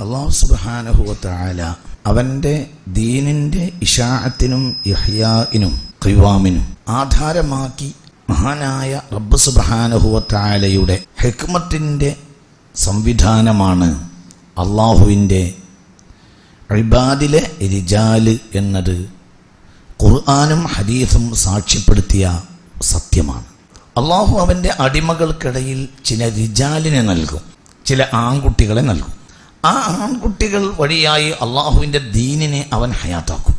അള്ളാഹു സുബാനഹുവത്തായ അവന്റെ ദീനിന്റെ ഇഷാഅത്തിനും ഇഹ്യാഇനും ഖിവാമിനും ആധാരമാക്കി മഹാനായ റബ്ബ് സുബാനഹുവത്തായാലയുടെ ഹെക്മത്തിന്റെ സംവിധാനമാണ് അള്ളാഹുവിൻ്റെ ഇബാദിലെ റിജാല് എന്നത് ഖുർആാനും ഹദീസും സാക്ഷ്യപ്പെടുത്തിയ സത്യമാണ് അള്ളാഹു അവൻ്റെ അടിമകൾക്കിടയിൽ ചില റിജാലിനെ നൽകും ചില ആൺകുട്ടികളെ നൽകും ആ ആൺകുട്ടികൾ വഴിയായി അള്ളാഹുവിൻ്റെ ദീനിനെ അവൻ ഹയാത്താക്കും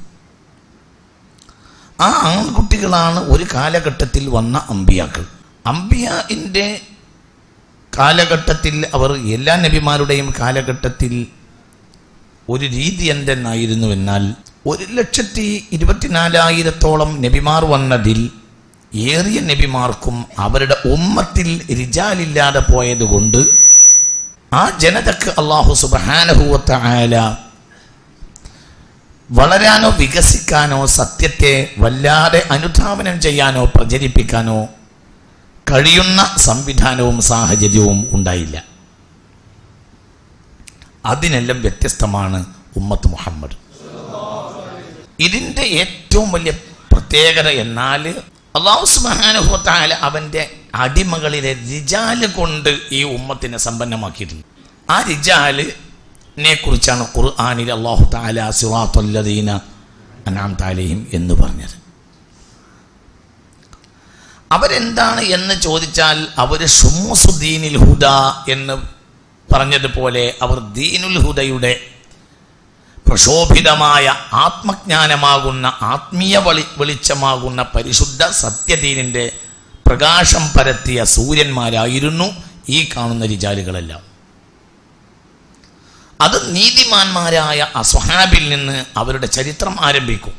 ആ ആൺകുട്ടികളാണ് ഒരു കാലഘട്ടത്തിൽ വന്ന അമ്പിയാക്കൾ അമ്പിയാൻ്റെ കാലഘട്ടത്തിൽ അവർ എല്ലാ നബിമാരുടെയും കാലഘട്ടത്തിൽ ഒരു രീതി എന്തെന്നായിരുന്നുവെന്നാൽ ഒരു ലക്ഷത്തി ഇരുപത്തിനാലായിരത്തോളം നബിമാർ വന്നതിൽ ഏറിയ നബിമാർക്കും അവരുടെ ഉമ്മത്തിൽ റിജാലില്ലാതെ പോയതുകൊണ്ട് ആ ജനതക്ക് അള്ളാഹു സുബാനഹുവത്ത ആയ വളരാനോ വികസിക്കാനോ സത്യത്തെ വല്ലാതെ അനുധാവനം ചെയ്യാനോ പ്രചരിപ്പിക്കാനോ കഴിയുന്ന സംവിധാനവും സാഹചര്യവും ഉണ്ടായില്ല അതിനെല്ലാം വ്യത്യസ്തമാണ് ഉമ്മത്ത് മുഹമ്മദ് ഇതിൻ്റെ ഏറ്റവും വലിയ പ്രത്യേകത എന്നാൽ അള്ളാഹു സുബാനുഹത്താല അവൻ്റെ അടിമകളിലെ റിജാല് കൊണ്ട് ഈ ഉമ്മത്തിനെ സമ്പന്നമാക്കിയിട്ടുണ്ട് ആ റിജാലിനെ കുറിച്ചാണ് ഖുർആാനിൽ അള്ളാഹു താല സിറാത്തുല്ലദീന അനാം താലയും എന്ന് പറഞ്ഞത് അവരെന്താണ് എന്ന് ചോദിച്ചാൽ അവർ ഷുമുസുദ്ദീനിൽ ഹുദ എന്ന് പറഞ്ഞതുപോലെ അവർ ദീനുൽ ഹുദയുടെ പ്രക്ഷോഭിതമായ ആത്മജ്ഞാനമാകുന്ന ആത്മീയ വളി വെളിച്ചമാകുന്ന പരിശുദ്ധ സത്യദീനിൻ്റെ പ്രകാശം പരത്തിയ സൂര്യന്മാരായിരുന്നു ഈ കാണുന്ന രിജാലുകളെല്ലാം അത് നീതിമാന്മാരായ അസ്വഹാബിൽ നിന്ന് അവരുടെ ചരിത്രം ആരംഭിക്കും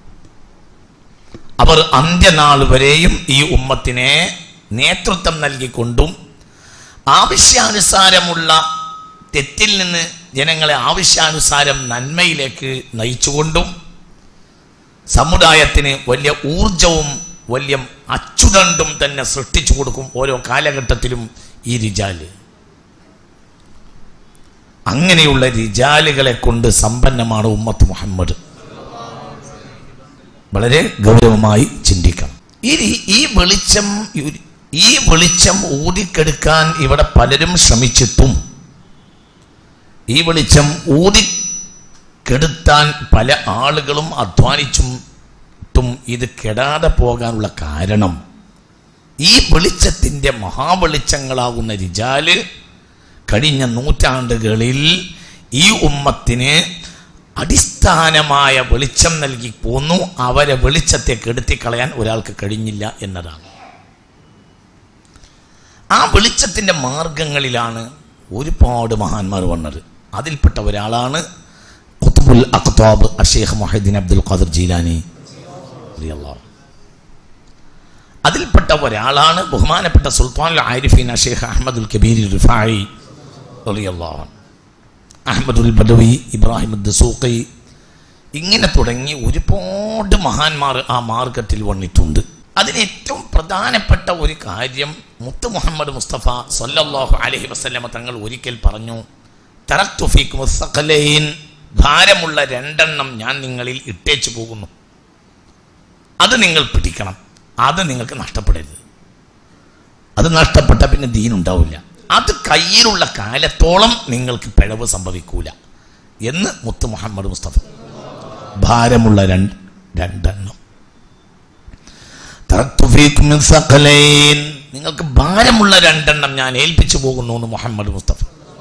അവർ അന്ത്യനാൾ വരെയും ഈ ഉമ്മത്തിനെ നേതൃത്വം നൽകിക്കൊണ്ടും ആവശ്യാനുസാരമുള്ള തെറ്റിൽ നിന്ന് ജനങ്ങളെ ആവശ്യാനുസാരം നന്മയിലേക്ക് നയിച്ചുകൊണ്ടും സമുദായത്തിന് വലിയ ഊർജവും വലിയ അച്ചുതണ്ടും തന്നെ സൃഷ്ടിച്ചു കൊടുക്കും ഓരോ കാലഘട്ടത്തിലും ഈ റിജാല് അങ്ങനെയുള്ള റിജാലുകളെ കൊണ്ട് സമ്പന്നമാണ് ഉമ്മത്ത് മുഹമ്മദ് വളരെ ഗൗരവമായി ചിന്തിക്കണം ഈ ഈ വെളിച്ചം ഈ വെളിച്ചം ഊതിക്കെടുക്കാൻ ഇവിടെ പലരും ശ്രമിച്ചിട്ടും ഈ വെളിച്ചം ഊതിക്കെടുത്താൻ പല ആളുകളും അധ്വാനിച്ചും ഇത് കെടാതെ പോകാനുള്ള കാരണം ഈ വെളിച്ചത്തിൻ്റെ മഹാവെളിച്ചങ്ങളാകുന്ന രിജാല് കഴിഞ്ഞ നൂറ്റാണ്ടുകളിൽ ഈ ഉമ്മത്തിന് അടിസ്ഥാനമായ വെളിച്ചം നൽകി പോന്നു അവരെ വെളിച്ചത്തെ കെടുത്തിക്കളയാൻ ഒരാൾക്ക് കഴിഞ്ഞില്ല എന്നതാണ് ആ വെളിച്ചത്തിൻ്റെ മാർഗങ്ങളിലാണ് ഒരുപാട് മഹാന്മാർ വന്നത് അതിൽപ്പെട്ട ഒരാളാണ് ഖുത്ബുൽ അഖ്താബ് അഷേഖ് മൊഹദ്ദീൻ അബ്ദുൽ ഖാദർ ജീലാനി അതിൽപ്പെട്ട ഒരാളാണ് ബഹുമാനപ്പെട്ട സുൽത്താൻ ആരിഫീൻ അഷേഖ് അഹമ്മദുൽ കബീർ റിഫായി അഹമ്മദുൽ ബദവി ഇബ്രാഹിം ദസൂഖി ഇങ്ങനെ തുടങ്ങി ഒരുപാട് മഹാന്മാർ ആ മാർഗത്തിൽ വന്നിട്ടുണ്ട് അതിന് ഏറ്റവും പ്രധാനപ്പെട്ട ഒരു കാര്യം മുത്ത് മുഹമ്മദ് മുസ്തഫ സല്ലല്ലാഹു അലൈഹി വസല്ലമ തങ്ങൾ ഒരിക്കൽ പറഞ്ഞു തറക്തുഫീഖ് മുസ്തഖലൈൻ ഭാരമുള്ള രണ്ടെണ്ണം ഞാൻ നിങ്ങളിൽ ഇട്ടേച്ചു പോകുന്നു അത് നിങ്ങൾ പിടിക്കണം അത് നിങ്ങൾക്ക് നഷ്ടപ്പെടരുത് അത് നഷ്ടപ്പെട്ട പിന്നെ ദീനുണ്ടാവില്ല അത് കയ്യിലുള്ള കാലത്തോളം നിങ്ങൾക്ക് പിഴവ് സംഭവിക്കൂല എന്ന് മുത്ത് മുഹമ്മദ് മുസ്തഫ ഭാരമുള്ള രണ്ട് രണ്ടെണ്ണം നിങ്ങൾക്ക് ഭാരമുള്ള രണ്ടെണ്ണം ഞാൻ ഏൽപ്പിച്ചു പോകുന്നു എന്ന് മുഹമ്മദ് മുസ്തഫ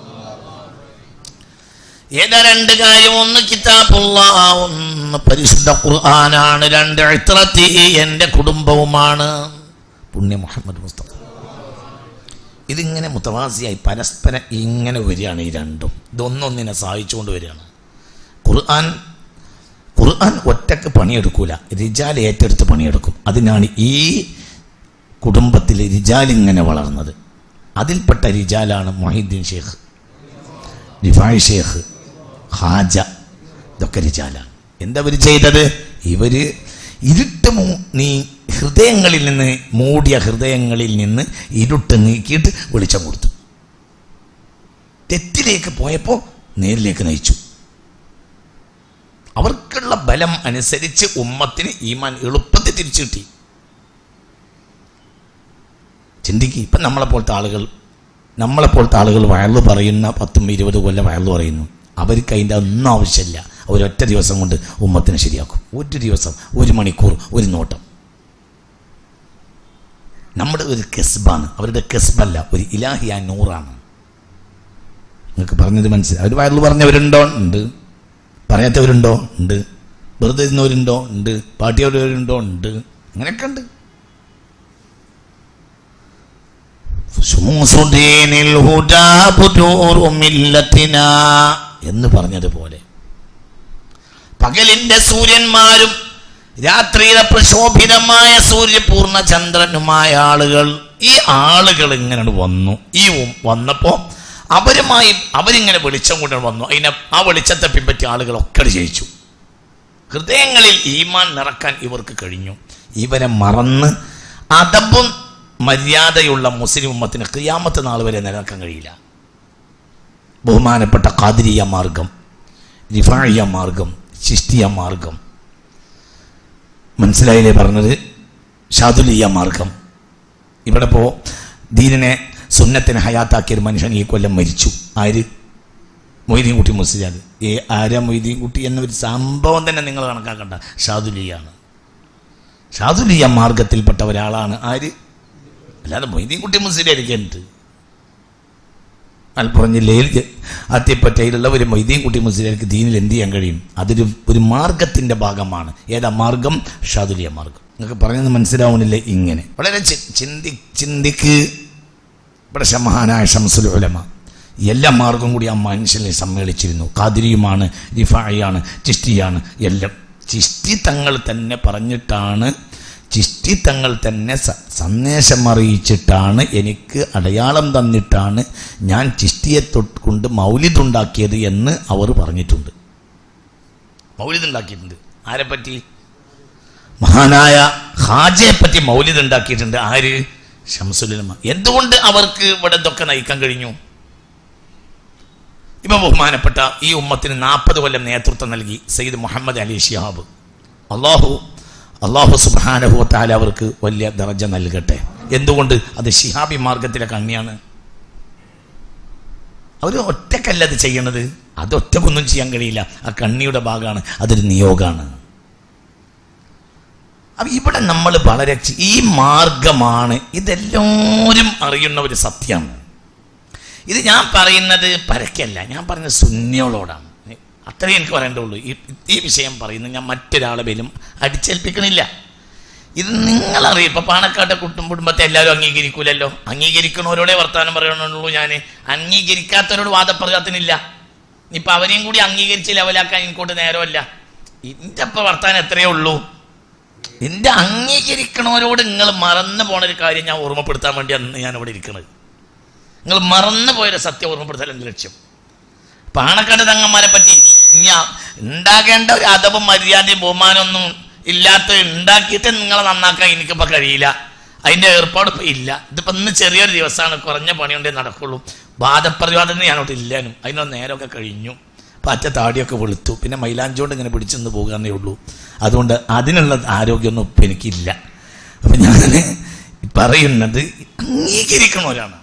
ഏതാ രണ്ട് കാര്യം ഒന്ന് കിതാബുള്ള ഒന്ന് പരിശുദ്ധ ഖുർആനാണ് രണ്ട് ഇത്രത്തി എൻ്റെ കുടുംബവുമാണ് പുണ്യ മുഹമ്മദ് മുസ്തഫ ഇതിങ്ങനെ മുത്തവാസിയായി പരസ്പരം ഇങ്ങനെ വരികയാണ് ഈ രണ്ടും ഇതൊന്നൊന്നിനെ സഹായിച്ചുകൊണ്ട് വരികയാണ് ഖുർആൻ ഖുർആൻ ഒറ്റക്ക് പണിയെടുക്കൂല റിജാൽ ഏറ്റെടുത്ത് പണിയെടുക്കും അതിനാണ് ഈ കുടുംബത്തിൽ റിജാൽ ഇങ്ങനെ വളർന്നത് അതിൽപ്പെട്ട റിജാലാണ് മൊഹീദ്ദീൻ ഷേഖ് റിഫായ് ഷേഖ് ഹാജ ഇതൊക്കെ റിജാലാണ് എന്താ ഇവർ ചെയ്തത് ഇവര് ഇരുട്ട് നീ ഹൃദയങ്ങളിൽ നിന്ന് മൂടിയ ഹൃദയങ്ങളിൽ നിന്ന് ഇരുട്ട് നീക്കിയിട്ട് വെളിച്ചം കൊടുത്തു തെറ്റിലേക്ക് പോയപ്പോൾ നേരിലേക്ക് നയിച്ചു അവർക്കുള്ള ബലം അനുസരിച്ച് ഉമ്മത്തിന് ഈമാൻ എളുപ്പത്തിൽ തിരിച്ചു കിട്ടി ചിന്തിക്ക് ഇപ്പം നമ്മളെപ്പോലത്തെ ആളുകൾ നമ്മളെപ്പോലത്തെ ആളുകൾ വയലു പറയുന്ന പത്തും ഇരുപത് കൊല്ലം വയലു പറയുന്നു അവർക്ക് അതിൻ്റെ ഒന്നും ആവശ്യമില്ല അവരൊറ്റ ദിവസം കൊണ്ട് ഉമ്മത്തിനെ ശരിയാക്കും ഒരു ദിവസം ഒരു മണിക്കൂർ ഒരു നോട്ടം നമ്മുടെ ഒരു കെസ്ബാണ് അവരുടെ കെസ്ബല്ല ഒരു ഇലാഹിയ നൂറാണ് നിങ്ങൾക്ക് പറഞ്ഞത് മനസ്സിലായി അവർ വയറിൽ പറഞ്ഞവരുണ്ടോ ഉണ്ട് പറയാത്തവരുണ്ടോ ഉണ്ട് വെറുതെ ഇരുന്നവരുണ്ടോ ഉണ്ട് പാട്ടിയവരുണ്ടോ ഉണ്ട് അങ്ങനെയൊക്കെ ഉണ്ട് ശുമൂസുദ്ദീനിൽ ഹുദാ ബുദൂറു മില്ലത്തിനാ എന്ന് പറഞ്ഞതുപോലെ പകലിന്റെ സൂര്യന്മാരും രാത്രിയിലെ പ്രശോഭിതമായ സൂര്യപൂർണ്ണ ചന്ദ്രനുമായ ആളുകൾ ഈ ആളുകൾ ഇങ്ങനെ വന്നു ഈ ഉം- വന്നപ്പോ അവരുമായി അവരിങ്ങനെ വെളിച്ചം കൊണ്ട് വന്നു അതിനെ ആ വെളിച്ചത്തെ പിൻപറ്റി ആളുകളൊക്കെ ജയിച്ചു ഹൃദയങ്ങളിൽ ഈമാൻ നിറക്കാൻ ഇവർക്ക് കഴിഞ്ഞു ഇവരെ മറന്ന് അതബും മര്യാദയുള്ള മുസ്ലിം ഉമ്മത്തിന് ക്രിയാമത്ത് നാൾ വരെ നിലനിൽക്കാൻ കഴിയില്ല ബഹുമാനപ്പെട്ട ഖാദിരിയ മാർഗം റിഫാഴിയ മാർഗം ശിഷ്ടിയ മാർഗം മനസ്സിലായില്ലേ പറഞ്ഞത് ഷാദുലിയ മാർഗം ഇവിടെ പോ ദീനിനെ സുന്നത്തിനെ ഹയാത്താക്കിയ ഒരു മനുഷ്യൻ ഈ കൊല്ലം മരിച്ചു ആര് മൊയ്തീൻ കുട്ടി മുസ്ലിയാൽ ഏ ആരാ മൊയ്തീൻ കുട്ടി എന്നൊരു സംഭവം തന്നെ നിങ്ങൾ കണക്കാക്കണ്ട ഷാദുലിയാണ് ഷാദുലിയ മാർഗത്തിൽപ്പെട്ട ഒരാളാണ് ആര് അല്ലാതെ മൊയ്തീൻ കുട്ടി മുസ്ലിയായിരിക്കുന്നുണ്ട് മലപ്പുറം ജില്ലയിൽ ജ- അത്തിപ്പറ്റയിലുള്ള ഒരു മൊയ്തീൻ കുട്ടി മുസ്ലിയാർക്ക് ദീനിൽ എന്ത് ചെയ്യാൻ കഴിയും അതൊരു ഒരു മാർഗത്തിന്റെ ഭാഗമാണ് ഏതാ മാർഗം ഷാദുലിയ മാർഗം നിങ്ങൾക്ക് പറഞ്ഞത് മനസ്സിലാവുന്നില്ലേ ഇങ്ങനെ വളരെ ചി- ചിന്തി ചിന്തിക്ക് ഇവിടെ മഹാനായ ഷംസുൽ ഉലമ എല്ലാ മാർഗം കൂടി ആ മനുഷ്യനെ സമ്മേളിച്ചിരുന്നു കാതിരിയുമാണ് റിഫായിയാണ് ചിഷ്ടിയാണ് എല്ലാം ചിഷ്ടി തങ്ങൾ തന്നെ പറഞ്ഞിട്ടാണ് ചിഷ്ടി തങ്ങൾ തന്നെ സ- സന്ദേശം അറിയിച്ചിട്ടാണ് എനിക്ക് അടയാളം തന്നിട്ടാണ് ഞാൻ ചിഷ്ടിയെ തൊട്ട് കൊണ്ട് മൗലിദുണ്ടാക്കിയത് എന്ന് അവർ പറഞ്ഞിട്ടുണ്ട് മൗലിദുണ്ടാക്കിയിട്ടുണ്ട് ആരെപ്പറ്റി മഹാനായ ഹാജയെ പറ്റി മൗലിദ് ഉണ്ടാക്കിയിട്ടുണ്ട് ആര് ഷംസുലമ എന്തുകൊണ്ട് അവർക്ക് ഇവിടെ ഇതൊക്കെ നയിക്കാൻ കഴിഞ്ഞു ഇപ്പൊ ബഹുമാനപ്പെട്ട ഈ ഉമ്മത്തിന് നാൽപ്പത് കൊല്ലം നേതൃത്വം നൽകി സയ്യിദ് മുഹമ്മദ് അലി ഷിഹാബ് അള്ളാഹു അള്ളാഹു സുബാനഹു താല അവർക്ക് വലിയ ദർജ നൽകട്ടെ എന്തുകൊണ്ട് അത് ഷിഹാബി മാർഗത്തിലെ കണ്ണിയാണ് അവർ ഒറ്റക്കല്ല അത് ചെയ്യണത് അത് ഒറ്റക്കൊന്നും ചെയ്യാൻ കഴിയില്ല ആ കണ്ണിയുടെ ഭാഗമാണ് അതൊരു നിയോഗമാണ് അപ്പൊ ഇവിടെ നമ്മൾ വളരെ ചി- ഈ മാർഗമാണ് ഇതെല്ലാവരും അറിയുന്ന ഒരു സത്യമാണ് ഇത് ഞാൻ പറയുന്നത് പരക്കല്ല ഞാൻ പറയുന്നത് സുന്യോളോടാണ് അത്രയും എനിക്ക് പറയേണ്ടുള്ളൂ ഈ ഈ വിഷയം പറയുന്നത് ഞാൻ മറ്റൊരാളെ പേരും അടിച്ചേൽപ്പിക്കണില്ല ഇത് നിങ്ങളറിയും ഇപ്പൊ പാണക്കാട്ടെ കുട്ടും കുടുംബത്തെ എല്ലാവരും അംഗീകരിക്കൂലല്ലോ അംഗീകരിക്കണവരോടെ വർത്താനം പറയണുള്ളൂ ഞാൻ അംഗീകരിക്കാത്തവരോട് വാദപ്രകാരത്തിനില്ല ഇപ്പൊ അവരെയും കൂടി അംഗീകരിച്ച് ലെവലാക്കാൻ എനിക്കോട്ട് നേരമല്ല ഇന്റെ ഇപ്പൊ വർത്താനം എത്രയേ ഉള്ളൂ എന്റെ അംഗീകരിക്കണവരോട് നിങ്ങൾ മറന്നു പോണ ഒരു കാര്യം ഞാൻ ഓർമ്മപ്പെടുത്താൻ വേണ്ടി അന്ന് ഞാൻ ഇവിടെ ഇരിക്കുന്നത് നിങ്ങൾ മറന്നു പോയൊരു സത്യം ഓർമ്മപ്പെടുത്തൽ എന്റെ ലക്ഷ്യം പാണക്കാട് തങ്ങന്മാരെ പറ്റി ഞാൻ ഉണ്ടാകേണ്ട ഒരു അതവും മര്യാദയും ബഹുമാനമൊന്നും ഇല്ലാത്ത ഉണ്ടാക്കിയിട്ട് നിങ്ങളെ നന്നാക്കാൻ എനിക്കിപ്പോൾ കഴിയില്ല അതിന്റെ ഏർപ്പാട് ഇപ്പൊ ഇല്ല ഇതിപ്പോ ഇന്ന് ചെറിയൊരു ദിവസമാണ് കുറഞ്ഞ പണിയുണ്ടേ നടക്കുള്ളൂ വാദപ്രതിവാദത്തിന് ഞാനോട്ട് ഇല്ലാനും അതിനൊരു നേരമൊക്കെ കഴിഞ്ഞു പറ്റ താടിയൊക്കെ വെളുത്തു പിന്നെ മൈലാഞ്ചോണ്ട് ഇങ്ങനെ പിടിച്ചെന്ന് പോകാന്നേ ഉള്ളൂ അതുകൊണ്ട് അതിനുള്ള ആരോഗ്യമൊന്നും ഇപ്പം എനിക്കില്ല അപ്പം ഞാൻ പറയുന്നത് അംഗീകരിക്കണവരാണ്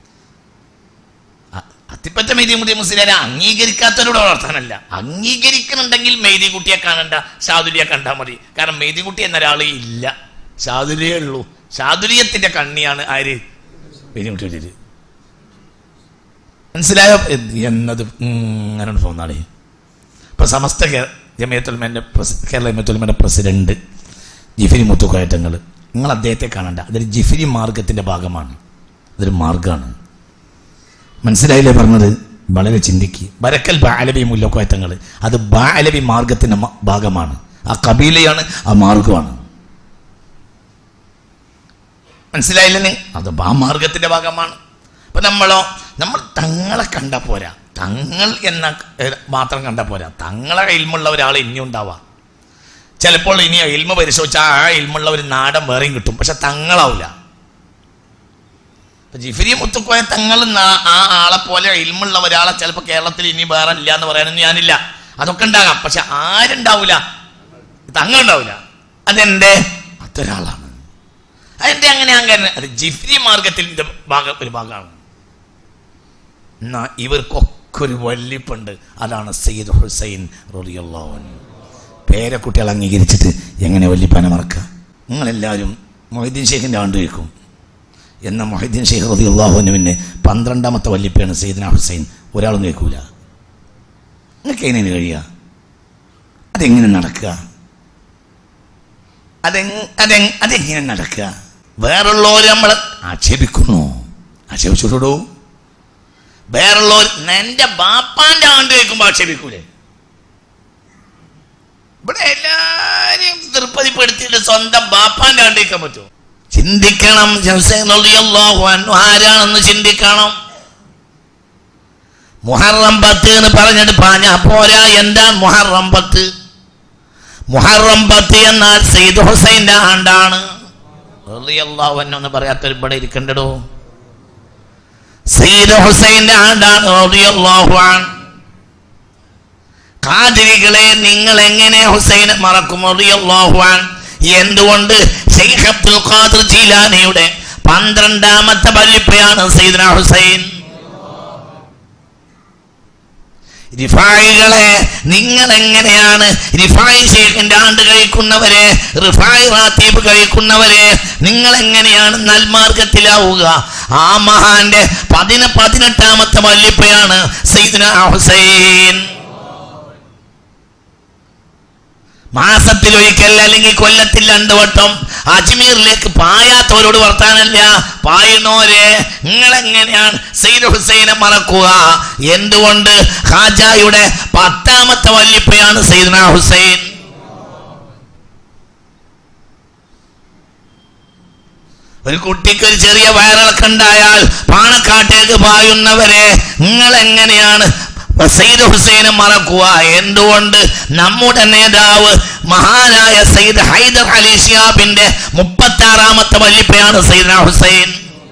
അ- അത്തിപ്പറ്റ മെയ്തി മുതിയ മുസ്ലിരെ അംഗീകരിക്കാത്തവരോട് വളർത്താനല്ല അംഗീകരിക്കുന്നുണ്ടെങ്കിൽ മെയ്തി കുട്ടിയെ കാണണ്ട ഷാദുലിയെ കണ്ടാൽ മതി കാരണം മെയ്തി കുട്ടി എന്നൊരാൾ ഇല്ല ഷാദുലിയേ ഉള്ളൂ ഷാദുലിയത്തിന്റെ കണ്ണിയാണ് ആര് മെയ്തി കുട്ടി മനസ്സിലായോ എന്ത് എന്നത് ഇങ്ങനെ തോന്നാളേ ഇപ്പൊ സമസ്ത കേ- ജമിയത്തുൽമന്റെ പ്രസി- കേരള ജമിയത്തുൽമന്റെ പ്രസിഡന്റ് ജിഫിരി മുത്തുക്കയറ്റങ്ങൾ നിങ്ങൾ അദ്ദേഹത്തെ കാണണ്ട അതൊരു ജിഫിരി മാർഗത്തിന്റെ ഭാഗമാണ് അതൊരു മാർഗമാണ് മനസ്സിലായില്ലേ പറഞ്ഞത് വളരെ ചിന്തിക്ക് ബരക്കൽ ബാലബി മുല്ലക്കയറ്റങ്ങൾ അത് ബാലബി മാർഗത്തിന്റെ മ- ഭാഗമാണ് ആ കബീലയാണ് ആ മാർഗമാണ് മനസ്സിലായില്ലേ നിങ്ങൾ? അത് ആ മാർഗത്തിന്റെ ഭാഗമാണ് അപ്പൊ നമ്മളോ നമ്മൾ തങ്ങളെ കണ്ട പോരാ തങ്ങൾ എന്ന ഏഹ്, മാത്രം കണ്ട പോരാ തങ്ങളെ ഇൽമുള്ള ഒരാൾ ഇനി ഉണ്ടാവാം ചിലപ്പോൾ ഇനി ഇൽമ പരിശോധിച്ചാൽ ആ ഇൽമുള്ള ഒരു നാടൻ വേറെയും കിട്ടും പക്ഷെ തങ്ങളാവില്ല ജിഫിരി മുത്തുക്കോയ തങ്ങൾ ന- ആ ആളെ പോലെ ഇൽമുള്ള ഒരാളെ ചിലപ്പോൾ കേരളത്തിൽ ഇനി വേറെ ഇല്ല എന്ന് പറയാനൊന്നും ഞാനില്ല അതൊക്കെ ഉണ്ടാകാം പക്ഷെ ആരുണ്ടാവില്ല തങ്ങൾ ഉണ്ടാവില്ല അതെന്റെ അതൊരാളാണ് അതെന്റെ അങ്ങനെ അങ്ങനെ അത് ജിഫ്രി മാർഗത്തിന്റെ ഭാഗം ഒരു ഭാഗമാണ് എന്നാ ഇവർക്കൊക്കെ ഒരു വല്ലിപ്പുണ്ട് അതാണ് സയ്യിദ് ഹുസൈൻ റളിയല്ലാഹു അൻഹു പേരക്കുട്ടികൾ അംഗീകരിച്ചിട്ട് എങ്ങനെ വല്ലിപ്പാനെ മറക്കുക നിങ്ങളെല്ലാവരും മൊഹീദ്ദീൻ ഷെയ്ഖിൻ്റെ ആണ്ട് കേൾക്കും എന്ന മൊഹീദ്ദീൻ ഷെയ്ഖ് റളിയല്ലാഹുവിന് പന്ത്രണ്ടാമത്തെ വല്ലിപ്പയാണ് സയ്യിദ്ന ഹുസൈൻ ഒരാളും കേൾക്കൂല നിങ്ങൾക്ക് എങ്ങനെ കഴിയുക അതെങ്ങനെ നടക്കുക അതെ അതെ അതെങ്ങനെ നടക്കുക വേറുള്ളവർ നമ്മളെ ആക്ഷേപിക്കുന്നു ആക്ഷേപിച്ചോടൂ വേറുള്ളവർ എന്റെ ബാപ്പാന്റെ ആണ്ട് കേൾക്കുമ്പോൾ ആക്ഷേപിക്കൂലേ ഇവിടെ എല്ലാരെയും തൃപ്പതിപ്പെടുത്തിയിട്ട് സ്വന്തം ബാപ്പാന്റെ ആണ്ട് കേൾക്കാൻ പറ്റുമോ ചിന്തിക്കണം ഹുസൈൻ റളിയല്ലാഹു അൻഹു ആരാണെന്ന് ചിന്തിക്കണം മുഹറം പത്ത് എന്ന് പറഞ്ഞിട്ട് പാഞ്ഞ പോരാ എന്താ മുഹറം പത്ത് മുഹറം പത്ത് എന്നാൽ സെയ്ദ് ഹുസൈന്റെ ആണ്ടാണ് റളിയല്ലാഹു അൻഹു എന്ന് പറയാത്തൊരു ഇവിടെ ഇരിക്കണ്ടടോ സെയ്ദ് ഹുസൈന്റെ ആണ്ടാണ് റളിയല്ലാഹു അൻ ഖാദിരികളെ നിങ്ങൾ എങ്ങനെ ഹുസൈനെ മറക്കും റളിയല്ലാഹു അൻ എന്തുകൊണ്ട് ഷെയ്ഖ് അബ്ദുൽ ഖാദിർ ജീലാനിയുടെ പന്ത്രണ്ടാമത്തെ വല്ലിപ്പയാണ് സയ്യിദ്ന ഹുസൈൻ റിഫായികളെ നിങ്ങൾ എങ്ങനെയാണ് റിഫായി ഷേഖിന്റെ ആണ്ട് കഴിക്കുന്നവരെ റിഫായി റാത്തീബ് കഴിക്കുന്നവരെ നിങ്ങൾ എങ്ങനെയാണ് നൽമാർഗത്തിലാവുക ആ മഹാന്റെ പതിന പതിനെട്ടാമത്തെ വല്ലിപ്പയാണ് സയ്യിദ്ന ഹുസൈൻ മാസത്തിൽ ഒരിക്കൽ അല്ലെങ്കിൽ കൊല്ലത്തിൽ രണ്ടു വട്ടം അജ്മീറിലേക്ക് പായാത്തവരോട് വർത്താനല്ല പായുന്നോരെ നിങ്ങൾ എങ്ങനെയാണ് സൈദ് ഹുസൈനെ മറക്കുക എന്തുകൊണ്ട് ഖാജായുടെ പത്താമത്തെ വല്ലിപ്പയാണ് സൈദന ഹുസൈൻ ഒരു കുട്ടിക്ക് ഒരു ചെറിയ വയറിളക്കുണ്ടായാൽ പാണക്കാട്ടേക്ക് പായുന്നവരെ നിങ്ങൾ എങ്ങനെയാണ് സയ്യിദ് ഹുസൈനെ മറക്കുക എന്തുകൊണ്ട് നമ്മുടെ നേതാവ് മഹാനായ സയ്യിദ് ഹൈദർ അലി ഷിയാബിന്റെ മുപ്പത്തി ആറാമത്തെ വല്ലിപ്പയാണ് സയ്യിദ്ന ഹുസൈൻ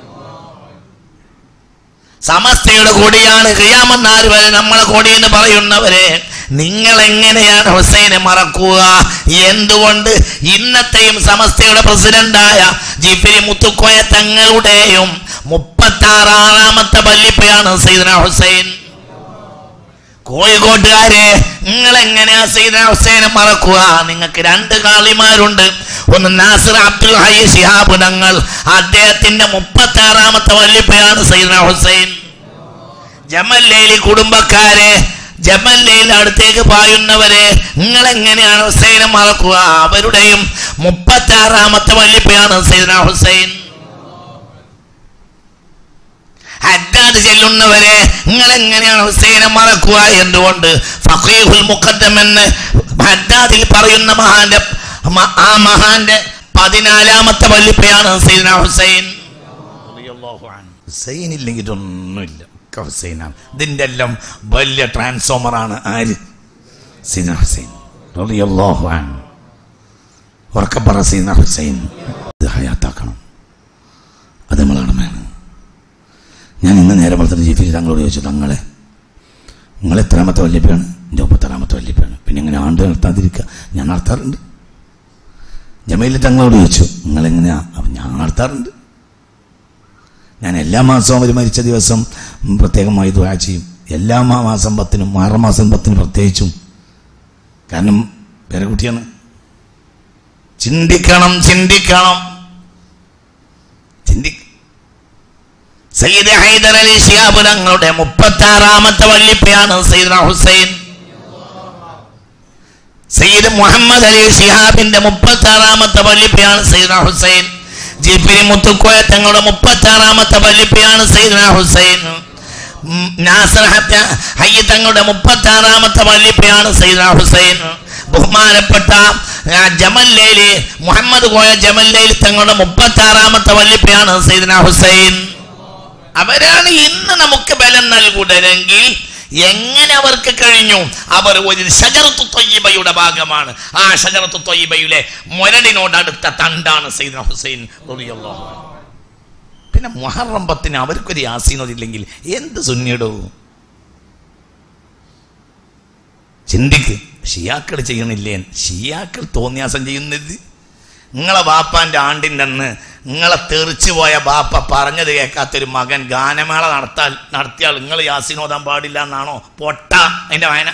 സമസ്തയുടെ കൊടിയാണ് ഖിയാമന്നാർ വരെ നമ്മളെ കൊടി എന്ന് പറയുന്നവരെ നിങ്ങൾ എങ്ങനെയാണ് ഹുസൈനെ മറക്കുക എന്തുകൊണ്ട് ഇന്നത്തെയും സമസ്തയുടെ പ്രസിഡന്റായ ജിഫിരി മുത്തുക്കോയ തങ്ങളുടെയും മുപ്പത്തി ആറാമത്തെ വല്ലിപ്പയാണ് സൈദന ഹുസൈൻ കോഴിക്കോട്ടുകാരെ നിങ്ങൾ എങ്ങനെയാ സൈദന ഹുസൈനെ മറക്കുക നിങ്ങൾക്ക് രണ്ട് കാളിമാരുണ്ട് ഒന്ന് നാസിർ അബ്ദുൽ ഹൈ ശിഹാബ് തങ്ങൾ അദ്ദേഹത്തിന്റെ മുപ്പത്തി ആറാമത്തെ വല്ലിപ്പയാണ് സൈദന ഹുസൈൻ ജമല്ലയിലെ കുടുംബക്കാരെ ജമല്ലയിൽ അടുത്തേക്ക് പായുന്നവരെ നിങ്ങൾ എങ്ങനെയാണ് ഹുസൈനെ മറക്കുക അവരുടെയും മുപ്പത്തി ആറാമത്തെ വല്ലിപ്പയാണ് സൈദന ഹുസൈൻ ഹദ്ദാദ് ചെല്ലുന്നവരെ നിങ്ങൾ എങ്ങനെയാണ് ഹുസൈനെ മറക്കുക എന്തുകൊണ്ട് ഫഖീഹുൽ മുഖദ്ദം എന്ന് ഹദ്ദാദിൽ പറയുന്ന മഹാന്റെ മ- ആ മഹാന്റെ പതിനാലാമത്തെ വല്ലിപ്പയാണ് സൈദന ഹുസൈൻ ഹുസൈൻ ഇല്ലെങ്കിൽ ഇതൊന്നുമില്ല ഒക്കെ ഹുസൈനാണ് ഇതിൻ്റെ എല്ലാം വലിയ ട്രാൻസ്ഫോമറാണ് ആര് സൈദന ഹുസൈൻ റളിയല്ലാഹു അൻഹു ഉറക്കെ പറ സൈദന ഹുസൈൻ ഇത് ഹയാത്താക്കണം അത് നമ്മളാണ് വേണം ഞാൻ ഇന്ന് നേരെ വളർത്തുന്ന ജിഫി തങ്ങളോട് ചോദിച്ചു തങ്ങളെ നിങ്ങൾ എത്രാമത്തെ വല്യപ്പയാണ് എൻ്റെ മുപ്പത്താറാമത്തെ വല്യപ്പയാണ് പിന്നെ ഇങ്ങനെ ആണ്ട് നടത്താതിരിക്കുക ഞാൻ നടത്താറുണ്ട് ജമീൽ തങ്ങളോട് ചോദിച്ചു നിങ്ങളെങ്ങനെയാ അപ്പം ഞാൻ നടത്താറുണ്ട് ഞാൻ എല്ലാ മാസവും അവർ മരിച്ച ദിവസം ഉം, പ്രത്യേകമായി ദുആ ചെയ്യും എല്ലാ മാ- മാസം പത്തിനും ആറ് മാസം പത്തിനും പ്രത്യേകിച്ചും കാരണം പേരക്കുട്ടിയാണ് ചിന്തിക്കണം ചിന്തിക്കണം ചിന്തി സയ്യിദ് ഹൈദർ അലി ഷിയാബ് തങ്ങളുടെ മുപ്പത്തി ആറാമത്തെ വല്ലിപ്പയാണ് സയ്യിദ് ഹുസൈൻ സയ്യിദ് മുഹമ്മദ് അലി ഷിഹാബിന്റെ മുപ്പത്തി ആറാമത്തെ വല്ലിപ്പയാണ് സയ്യിദ് ഹുസൈൻ ജിഫിരി മുത്തുക്കോയ തങ്ങളുടെ മുപ്പത്തി ആറാമത്തെ വല്ലിപ്പയാണ് സയ്യിദ് ഹുസൈൻ ഉം, നാസർ ഹത്ത ഹയ്യ തങ്ങളുടെ മുപ്പത്തി ആറാമത്തെ വല്ലിപ്പയാണ് സയ്യിദ് ഹുസൈൻ ബഹുമാനപ്പെട്ട ആ, ജമല്ലയിലെ മുഹമ്മദ് കോയ ജമല്ലയിൽ തങ്ങളുടെ മുപ്പത്തി ആറാമത്തെ വല്ലിപ്പയാണ് സയ്യിദ് ഹുസൈൻ അവരാണ് ഇന്ന് നമുക്ക് ബലം നൽകുന്നതെങ്കിൽ എങ്ങനെ അവർക്ക് കഴിഞ്ഞു അവർ ഒരു ഷജറത്തു തൊയ്യബയുടെ ഭാഗമാണ് ആ ഷജറത്തു തൊയ്യബയുടെ മുരടിനോട് അടുത്ത തണ്ടാണ് സൈദന ഹുസൈൻ റളിയല്ലാഹു അൻഹു. പിന്നെ മുഹറം പത്തിന് അവർക്കൊരു യാസീനോദില്ലെങ്കിൽ എന്ത് സുന്നിയിടോ ചിന്തിക്ക് ഷിയാക്കൾ ചെയ്യണില്ലേ ഷിയാക്കൾ തോന്നിയാസം ചെയ്യുന്നത് നിങ്ങളെ ബാപ്പാന്റെ ആണ്ടിൻ്റെ അന്ന് നിങ്ങളെ തെറിച്ചു പോയ ബാപ്പ പറഞ്ഞത് കേൾക്കാത്തൊരു മകൻ ഗാനമേള നടത്താൽ നടത്തിയാൽ നിങ്ങൾ യാസീനോദാൻ പാടില്ല എന്നാണോ പൊട്ട അതിന്റെ വായന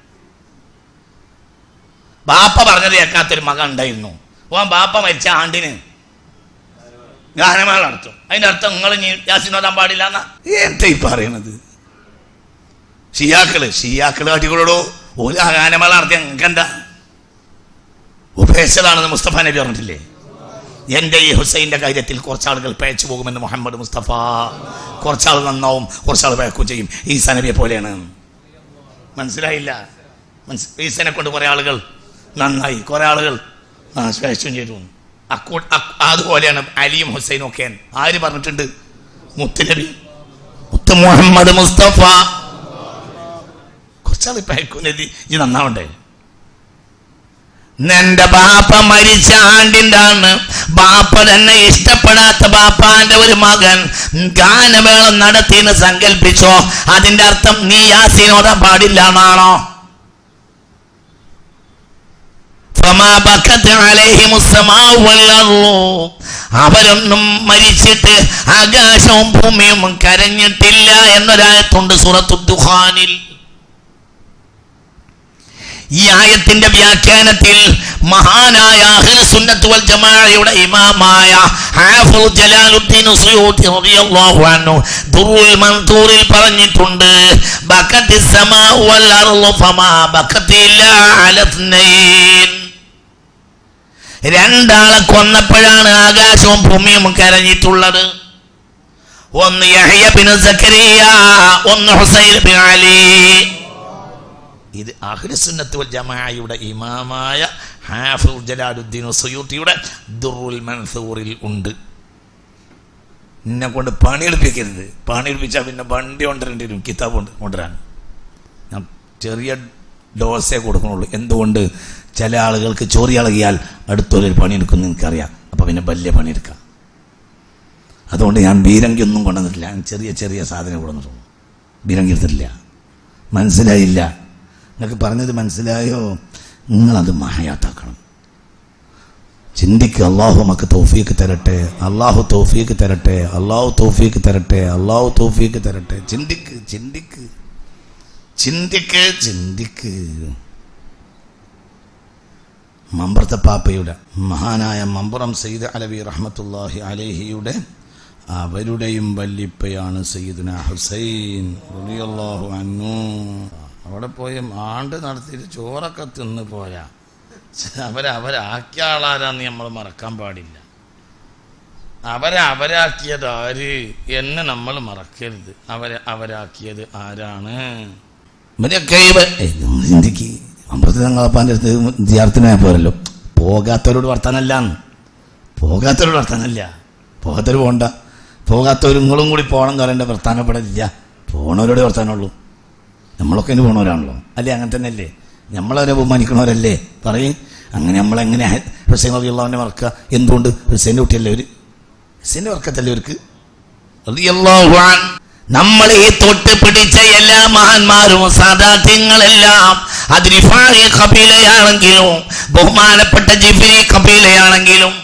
ബാപ്പ പറഞ്ഞത് കേൾക്കാത്തൊരു മകൻ ഉണ്ടായിരുന്നു ഓൻ ബാപ്പ മരിച്ച ആണ്ടിന് ഗാനമേള നടത്തും അതിന്റെ അർത്ഥം നിങ്ങൾ ഇനി യാസീനോദാൻ പാടില്ല എന്നാ എന്താ ഈ പറയണത് ഷിയാക്കള് ഷിയാക്കള് കാട്ടിക്കൊള്ളടോ ഒരു ആ ഗാനമേള നടത്തിയ എന്താ ഉപേക്ഷതാണെന്ന് മുസ്തഫ നബി പറഞ്ഞിട്ടില്ലേ എന്റെ ഈ ഹുസൈന്റെ കാര്യത്തിൽ കുറച്ചാളുകൾ പേച്ചു പോകുമെന്ന് മുഹമ്മദ് മുസ്തഫ കുറച്ചാൾ നന്നാവും കുറച്ചാൾ പേക്കും ചെയ്യും ഈസ നബിയെ പോലെയാണ് മനസ്സിലായില്ല മനസ് ഈസനെ കൊണ്ട് കുറെ ആളുകൾ നന്നായി കുറെ ആളുകൾ ആ പേച്ചും ചെയ്തു അക്കൂ അക്ക് അതുപോലെയാണ് അലിയും ഹുസൈനും ഒക്കെ ആര് പറഞ്ഞിട്ടുണ്ട് മുത്തുനബി മുത്ത് മുഹമ്മദ് മുസ്തഫ കുറച്ചാൾ പേക്കുന്നത് ഇത് നന്നാവണ്ടേ നിന്റെ ബാപ്പ മരിച്ച ആണ്ടിന്റെ ആണ് ബാപ്പ തന്നെ ഇഷ്ടപ്പെടാത്ത ബാപ്പാന്റെ ഒരു മകൻ ഗാനമേളം നടത്തിയെന്ന് സങ്കല്പിച്ചോ അതിന്റെ അർത്ഥം നീ യാസീനോദാൻ പാടില്ല എന്നാണോ فما بكت عليهم السماء والأرض. അവരൊന്നും മരിച്ചിട്ട് ആകാശവും ഭൂമിയും കരഞ്ഞിട്ടില്ല എന്നൊരായത്തുണ്ട് സൂറത്തു ദുഹാനിൽ ഈ ആയത്തിന്റെ വ്യാഖ്യാനത്തിൽ മഹാനായ അഹ്ലു സുന്നത്ത് വൽ ജമാഅയുടെ ഇമാമായ ഹാഫിൾ ജലാലുദ്ദീൻ സുയൂത്തി റളിയല്ലാഹു അൻഹു ദുറുൽ മൻതൂറിൽ പറഞ്ഞിട്ടുണ്ട് ബക്കത്തി സമാഉ വൽ അർളു ഫമാ ബക്കത്തി ഇല്ലാ അല ഇത്നൈൻ രണ്ടാളെ കൊന്നപ്പോഴാണ് ആകാശവും ഭൂമിയും കരഞ്ഞിട്ടുള്ളത് ഒന്ന് യഹ്യ ബിൻ സക്കരിയ ഒന്ന് ഹുസൈൻ ബിൻ അലി ഇത് അഹ്ലുസുന്നത്ത് വൽ ജമാഅയുടെ ഇമാമായ ഹാഫിൾ ജലാലുദ്ദീൻ സുയൂത്തിയുടെ ദുറുൽ മൻസൂറിൽ ഉണ്ട് എന്നെ കൊണ്ട് പണിയെടുപ്പിക്കരുത് പണിയെടുപ്പിച്ചാൽ പിന്നെ വണ്ടി കൊണ്ടുവരേണ്ടി വരും കിതാബ് കൊണ്ട് കൊണ്ടുവരാൻ ഞാൻ ചെറിയ ഡോസേ കൊടുക്കണുള്ളൂ എന്തുകൊണ്ട് ചില ആളുകൾക്ക് ചോറി ഇളകിയാൽ അടുത്തൊരു പണിയെടുക്കുമെന്ന് എനിക്കറിയാം അപ്പം പിന്നെ വലിയ പണിയെടുക്കാം അതുകൊണ്ട് ഞാൻ ബീരങ്കി ഒന്നും കൊണ്ടുവന്നിട്ടില്ല ഞാൻ ചെറിയ ചെറിയ സാധനം കൊണ്ടുവന്നിട്ടുള്ളൂ ബീരങ്കി എടുത്തിട്ടില്ല മനസ്സിലായില്ല നിങ്ങൾക്ക് പറഞ്ഞത് മനസ്സിലായോ നിങ്ങളത് മഹയാത്താക്കണം ചിന്തിക്ക് അള്ളാഹു നമുക്ക് തൗഫീക്ക് തരട്ടെ അള്ളാഹു തൗഫീക്ക് തരട്ടെ അള്ളാഹു തൗഫീക്ക് തരട്ടെ അള്ളാഹു തൗഫീക്ക് തരട്ടെ ചിന്തിക്ക് ചിന്തിക്ക് ചിന്തിക്ക് ചിന്തിക്ക് മമ്പർത്ത പാപ്പയുടെ മഹാനായ മമ്പുറം സയ്യിദ് അലവി റഹ്മത്തുല്ലാഹി അലേഹിയുടെ അവരുടെയും വല്ലിപ്പയാണ് സയ്യിദ്ന ഹുസൈൻ റളിയല്ലാഹു അൻഹു അവിടെ പോയി ആണ്ട് നടത്തിയിട്ട് ചോറൊക്കെ തിന്ന് പോരാ അവരെ അവരാക്കിയ ആളാരാന്ന് നമ്മൾ മറക്കാൻ പാടില്ല അവരെ അവരാക്കിയത് ആര് എന്ന് നമ്മൾ മറക്കരുത് അവരെ അവരാക്കിയത് ആരാണ് ഇവരൊക്കെ ഇവ- ഏയ് നിങ്ങൾ ചിന്തിക്ക് അമ്പലത്തിൽ തങ്ങളപ്പാൻ്റെ അടുത്ത് ജിയാർത്തിനായ പോരല്ലോ പോകാത്തവരോട് വർത്താനല്ല പോകാത്തവരോട് വർത്താനല്ല പോകാത്തവർ പോകണ്ട പോകാത്തവർ നിങ്ങളും കൂടി പോകണം പറയേണ്ട വർത്താനം ഇവിടെ ഇല്ല പോണവരോട് വർത്താനമുള്ളൂ നമ്മളൊക്കെ ഇനി പോണവരാണല്ലോ അല്ലേ അങ്ങനെ തന്നെ അല്ലേ നമ്മളവരെ ബഹുമാനിക്കണവരല്ലേ പറയും അങ്ങനെ നമ്മളെങ്ങനെ ഹുസൈൻ അലിയുള്ളവനെ മറക്കുക എന്തുകൊണ്ട് ഹുസൈൻ്റെ കുട്ടിയല്ലേ ഒരു ഹുസൈൻ്റെ വർക്കത്തല്ലേ അവർക്ക് റളിയല്ലാഹു അൻ. നമ്മൾ ഈ തൊട്ട് പിടിച്ച എല്ലാ മഹാന്മാരും സാദാത്യങ്ങളെല്ലാം അത് റിഫായി കബീലയാണെങ്കിലും ബഹുമാനപ്പെട്ട ജിഫിരി കബീലയാണെങ്കിലും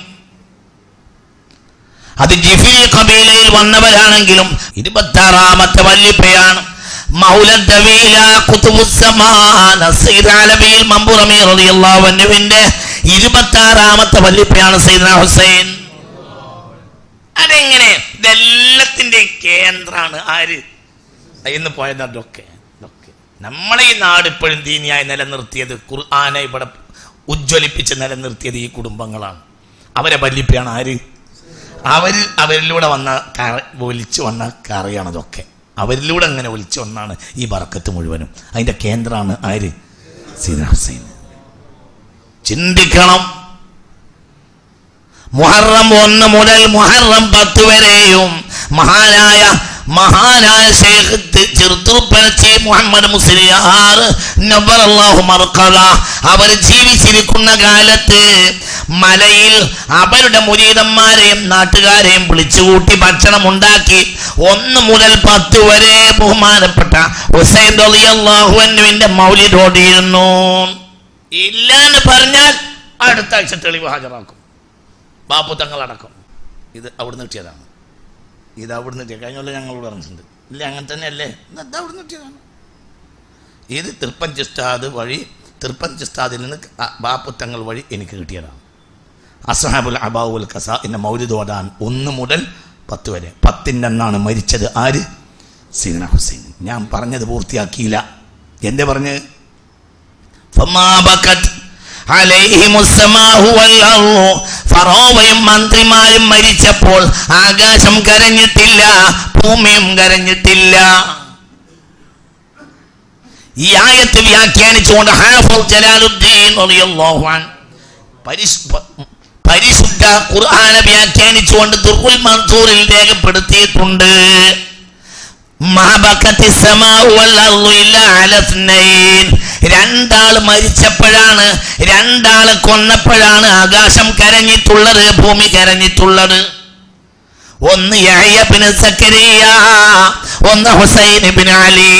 അത് ജിഫിരി കബീലയിൽ വന്നവരാണെങ്കിലും ഇരുപത്താറാമത്തെ വല്ലിപ്പയാണ് മൗലൻ തവീല കുത്തുബുസ്സമാൻ സയ്യിദ് അലവിയിൽ മമ്പുറമി റളിയല്ലാഹു അൻഹുവിന്റെ ഇരുപത്താറാമത്തെ വല്ലിപ്പയാണ് സയ്യിദ്ന ഹുസൈൻ അതെങ്ങനെ ഇതെല്ലാത്തിന്റെ കേന്ദ്രാണ് ആര് ഇന്ന് പോയത് അതൊക്കെ ഇതൊക്കെ നമ്മളെ ഈ നാട് ഇപ്പോഴും ദീനിയായി നിലനിർത്തിയത് ഖുർആനെ ഇവിടെ ഉജ്ജ്വലിപ്പിച്ച് നിലനിർത്തിയത് ഈ കുടുംബങ്ങളാണ് അവരെ വല്ലിപ്പയാണ് ആര് അവര് അവരിലൂടെ വന്ന കറ ഒലിച്ചു വന്ന കറിയാണ് അതൊക്കെ അവരിലൂടെ അങ്ങനെ ഒലിച്ചു വന്നാണ് ഈ ബറക്കത്ത് മുഴുവനും അതിന്റെ കേന്ദ്രമാണ് ആര് സീന ഹുസൈൻ ചിന്തിക്കണം മുഹറം ഒന്ന് മുതൽ മുഹറം പത്ത് വരെയും മഹാനായ മഹാനായ ശേഖ് ചെറുത്തുറുപ്പനച്ചി മുഹമ്മദ് മുസ്ലിയാർ നബറല്ലാഹു മർക്കല അവർ ജീവിച്ചിരിക്കുന്ന കാലത്ത് മലയിൽ അവരുടെ മുരീതന്മാരെയും നാട്ടുകാരെയും വിളിച്ചുകൂട്ടി ഭക്ഷണം ഉണ്ടാക്കി ഒന്ന് മുതൽ പത്ത് വരെ ബഹുമാനപ്പെട്ട ഹുസൈൻ റളിയല്ലാഹുവിന്റെ മൗലിദോടിയിരുന്നു ഇല്ല എന്ന് പറഞ്ഞാൽ അടുത്ത ആഴ്ച തെളിവ് ഹാജരാക്കും ബാപ്പു തങ്ങളടക്കം ഇത് അവിടുന്ന് കിട്ടിയതാണ് ഇത് അവിടുന്ന് കിട്ടിയ കഴിഞ്ഞ കൊല്ലം ഞങ്ങളോട് പറഞ്ഞിട്ടുണ്ട് ഇല്ല അങ്ങനെ തന്നെയല്ലേ എന്നാ ഇത് അവിടുന്ന് കിട്ടിയതാണ് ഇത് തൃപ്പഞ്ചിസ്താദ് വഴി തൃപ്പഞ്ചിസ്താദിൽ നിന്ന് അ- ബാപ്പുത്തങ്ങൾ വഴി എനിക്ക് കിട്ടിയതാണ് അസഹാബുൽ അബാവുൽ കസ എന്ന മൗലിദ് ഓടാൻ ഒന്ന് മുതൽ പത്ത് വരെ പത്തിൻ്റെ അന്നാണ് മരിച്ചത് ആര് സീന ഹുസൈൻ ഞാൻ പറഞ്ഞത് പൂർത്തിയാക്കിയില്ല എന്റെ പറഞ്ഞ് ഫമാ ബക്കത്ത് അലൈഹിമുസ് സമാഉ വൽ അർളു. ഫറോവയും മന്ത്രിമാരും മരിച്ചപ്പോൾ ആകാശം കരഞ്ഞിട്ടില്ല ഭൂമിയും കരഞ്ഞിട്ടില്ല ഈ ആയത്ത് വ്യാഖ്യാനിച്ചുകൊണ്ട് ഹാഫിൾ ജലാലുദ്ദീൻ റളിയല്ലാഹു അൻഹു പരിശു- പ- പരിശുദ്ധ ഖുർആനെ വ്യാഖ്യാനിച്ചുകൊണ്ട് ദുർഗുൽ മൻസൂറിൽ രേഖപ്പെടുത്തിയിട്ടുണ്ട് മഹബക്കത്തി സമാഉ വൽ അർളു ഇല്ലാ അല ഇസ്നൈൻ. രണ്ടാള് മരിച്ചപ്പോഴാണ് രണ്ടാള് കൊന്നപ്പോഴാണ് ആകാശം കരഞ്ഞിട്ടുള്ളത് ഭൂമി കരഞ്ഞിട്ടുള്ളത് ഒന്ന് യഹ്യ ബിൻ സക്കരിയ ഒന്ന് ഹുസൈൻ ബിൻ അലി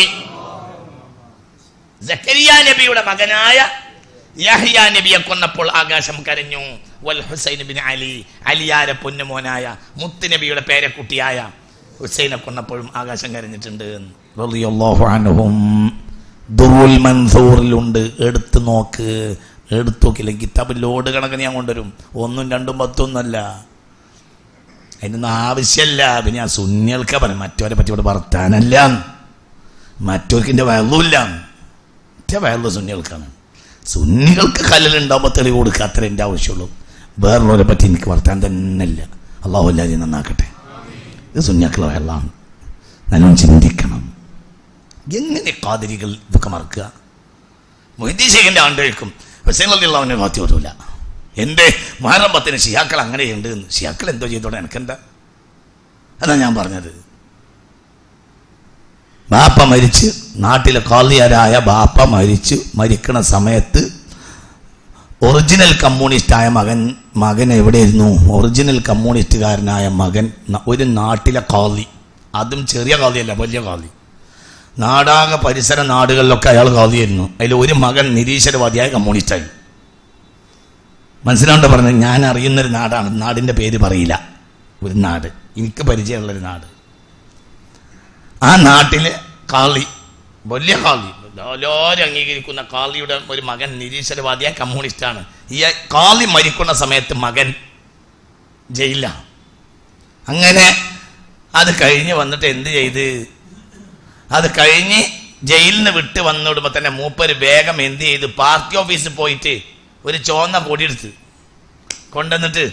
സക്കരിയ നബിയുടെ മകനായ യഹ്യ നബിയെ കൊന്നപ്പോൾ ആകാശം കരഞ്ഞു വൽ ഹുസൈൻ ബിൻ അലി അലിയാരെ പൊന്നുമോനായ മുത്ത് നബിയുടെ പേരക്കുട്ടിയായ ഹുസൈനെ കൊന്നപ്പോഴും ആകാശം കരഞ്ഞിട്ടുണ്ട് റളിയല്ലാഹു അൻഹും ദുറുൽ മൻസൂറിലുണ്ട് എടുത്തു നോക്ക് എടുത്തു നോക്കില്ല കിതാബ് ലോഡ് കണക്കിന് ഞാൻ കൊണ്ടുവരും ഒന്നും രണ്ടും പത്തൊന്നുമല്ല അതിനൊന്നും ആവശ്യമല്ല പിന്നെ ഞാൻ സുന്യൽക്ക പറയും മറ്റവരെ പറ്റി ഇവിടെ വർത്താനല്ല മറ്റവർക്ക് എൻ്റെ വെള്ളമില്ല മറ്റേ വയറുള്ള സുന്നികൾക്കാണ് സുന്നികൾക്ക് കല്ലിലുണ്ടാകുമ്പോൾ തെളിവ് കൊടുക്കുക അത്ര എൻ്റെ ആവശ്യമുള്ളൂ വേറുള്ളവരെ പറ്റി എനിക്ക് വർത്താൻ തന്നെ ഇല്ല അള്ളാഹു എല്ലാവരെയും നന്നാക്കട്ടെ ഇത് സുന്യാക്കളെ വയറിലാണ് നല്ലോണം ചിന്തിക്കണം എങ്ങനെ കാതിരികൾ ഇതൊക്കെ മറക്കുക മൊയ്തീൻ ഷെയ്ഖിൻ്റെ ആണ്ടുകൾക്കും ഹുസൈനുള്ള അവനെ മാറ്റി വരില്ല എൻ്റെ മുഹറം പത്തിന് ഷിയാക്കൾ അങ്ങനെയുണ്ട് എന്ന് ഷിയാക്കൾ എന്തോ ചെയ്തോടെ എനിക്കെന്താ അതാ ഞാൻ പറഞ്ഞത് ബാപ്പ മരിച്ച് നാട്ടിലെ കാളിയാരായ ബാപ്പ മരിച്ച് മരിക്കണ സമയത്ത് ഒറിജിനൽ കമ്മ്യൂണിസ്റ്റായ മകൻ മകൻ എവിടെയായിരുന്നു ഒറിജിനൽ കമ്മ്യൂണിസ്റ്റുകാരനായ മകൻ ന- ഒരു നാട്ടിലെ കാളി അതും ചെറിയ കാളിയല്ല വലിയ കാളി നാടാകെ പരിസര നാടുകളിലൊക്കെ അയാൾ കാളിയായിരുന്നു അതിൽ ഒരു മകൻ നിരീശ്വരവാദിയായ കമ്മ്യൂണിസ്റ്റായി മനസ്സിലാണ്ട് പറഞ്ഞത് ഞാൻ അറിയുന്നൊരു നാടാണ് നാടിൻ്റെ പേര് പറയില്ല ഒരു നാട് എനിക്ക് പരിചയമുള്ളൊരു നാട് ആ നാട്ടിലെ കാളി വലിയ കാളി എല്ലാവരും അംഗീകരിക്കുന്ന കാളിയുടെ ഒരു മകൻ നിരീശ്വരവാദിയായ കമ്മ്യൂണിസ്റ്റാണ് ഈ കാളി മരിക്കുന്ന സമയത്ത് മകൻ ജയിലിലാണ് അങ്ങനെ അത് കഴിഞ്ഞ് വന്നിട്ട് എന്ത് ചെയ്ത് അത് കഴിഞ്ഞ് ജയിലിൽ നിന്ന് വിട്ട് വന്നിടുമ്പോൾ തന്നെ മൂപ്പര് വേഗം എന്ത് ചെയ്ത് പാർട്ടി ഓഫീസിൽ പോയിട്ട് ഒരു ചുവന്ന പൊടിയെടുത്ത് കൊണ്ടുവന്നിട്ട്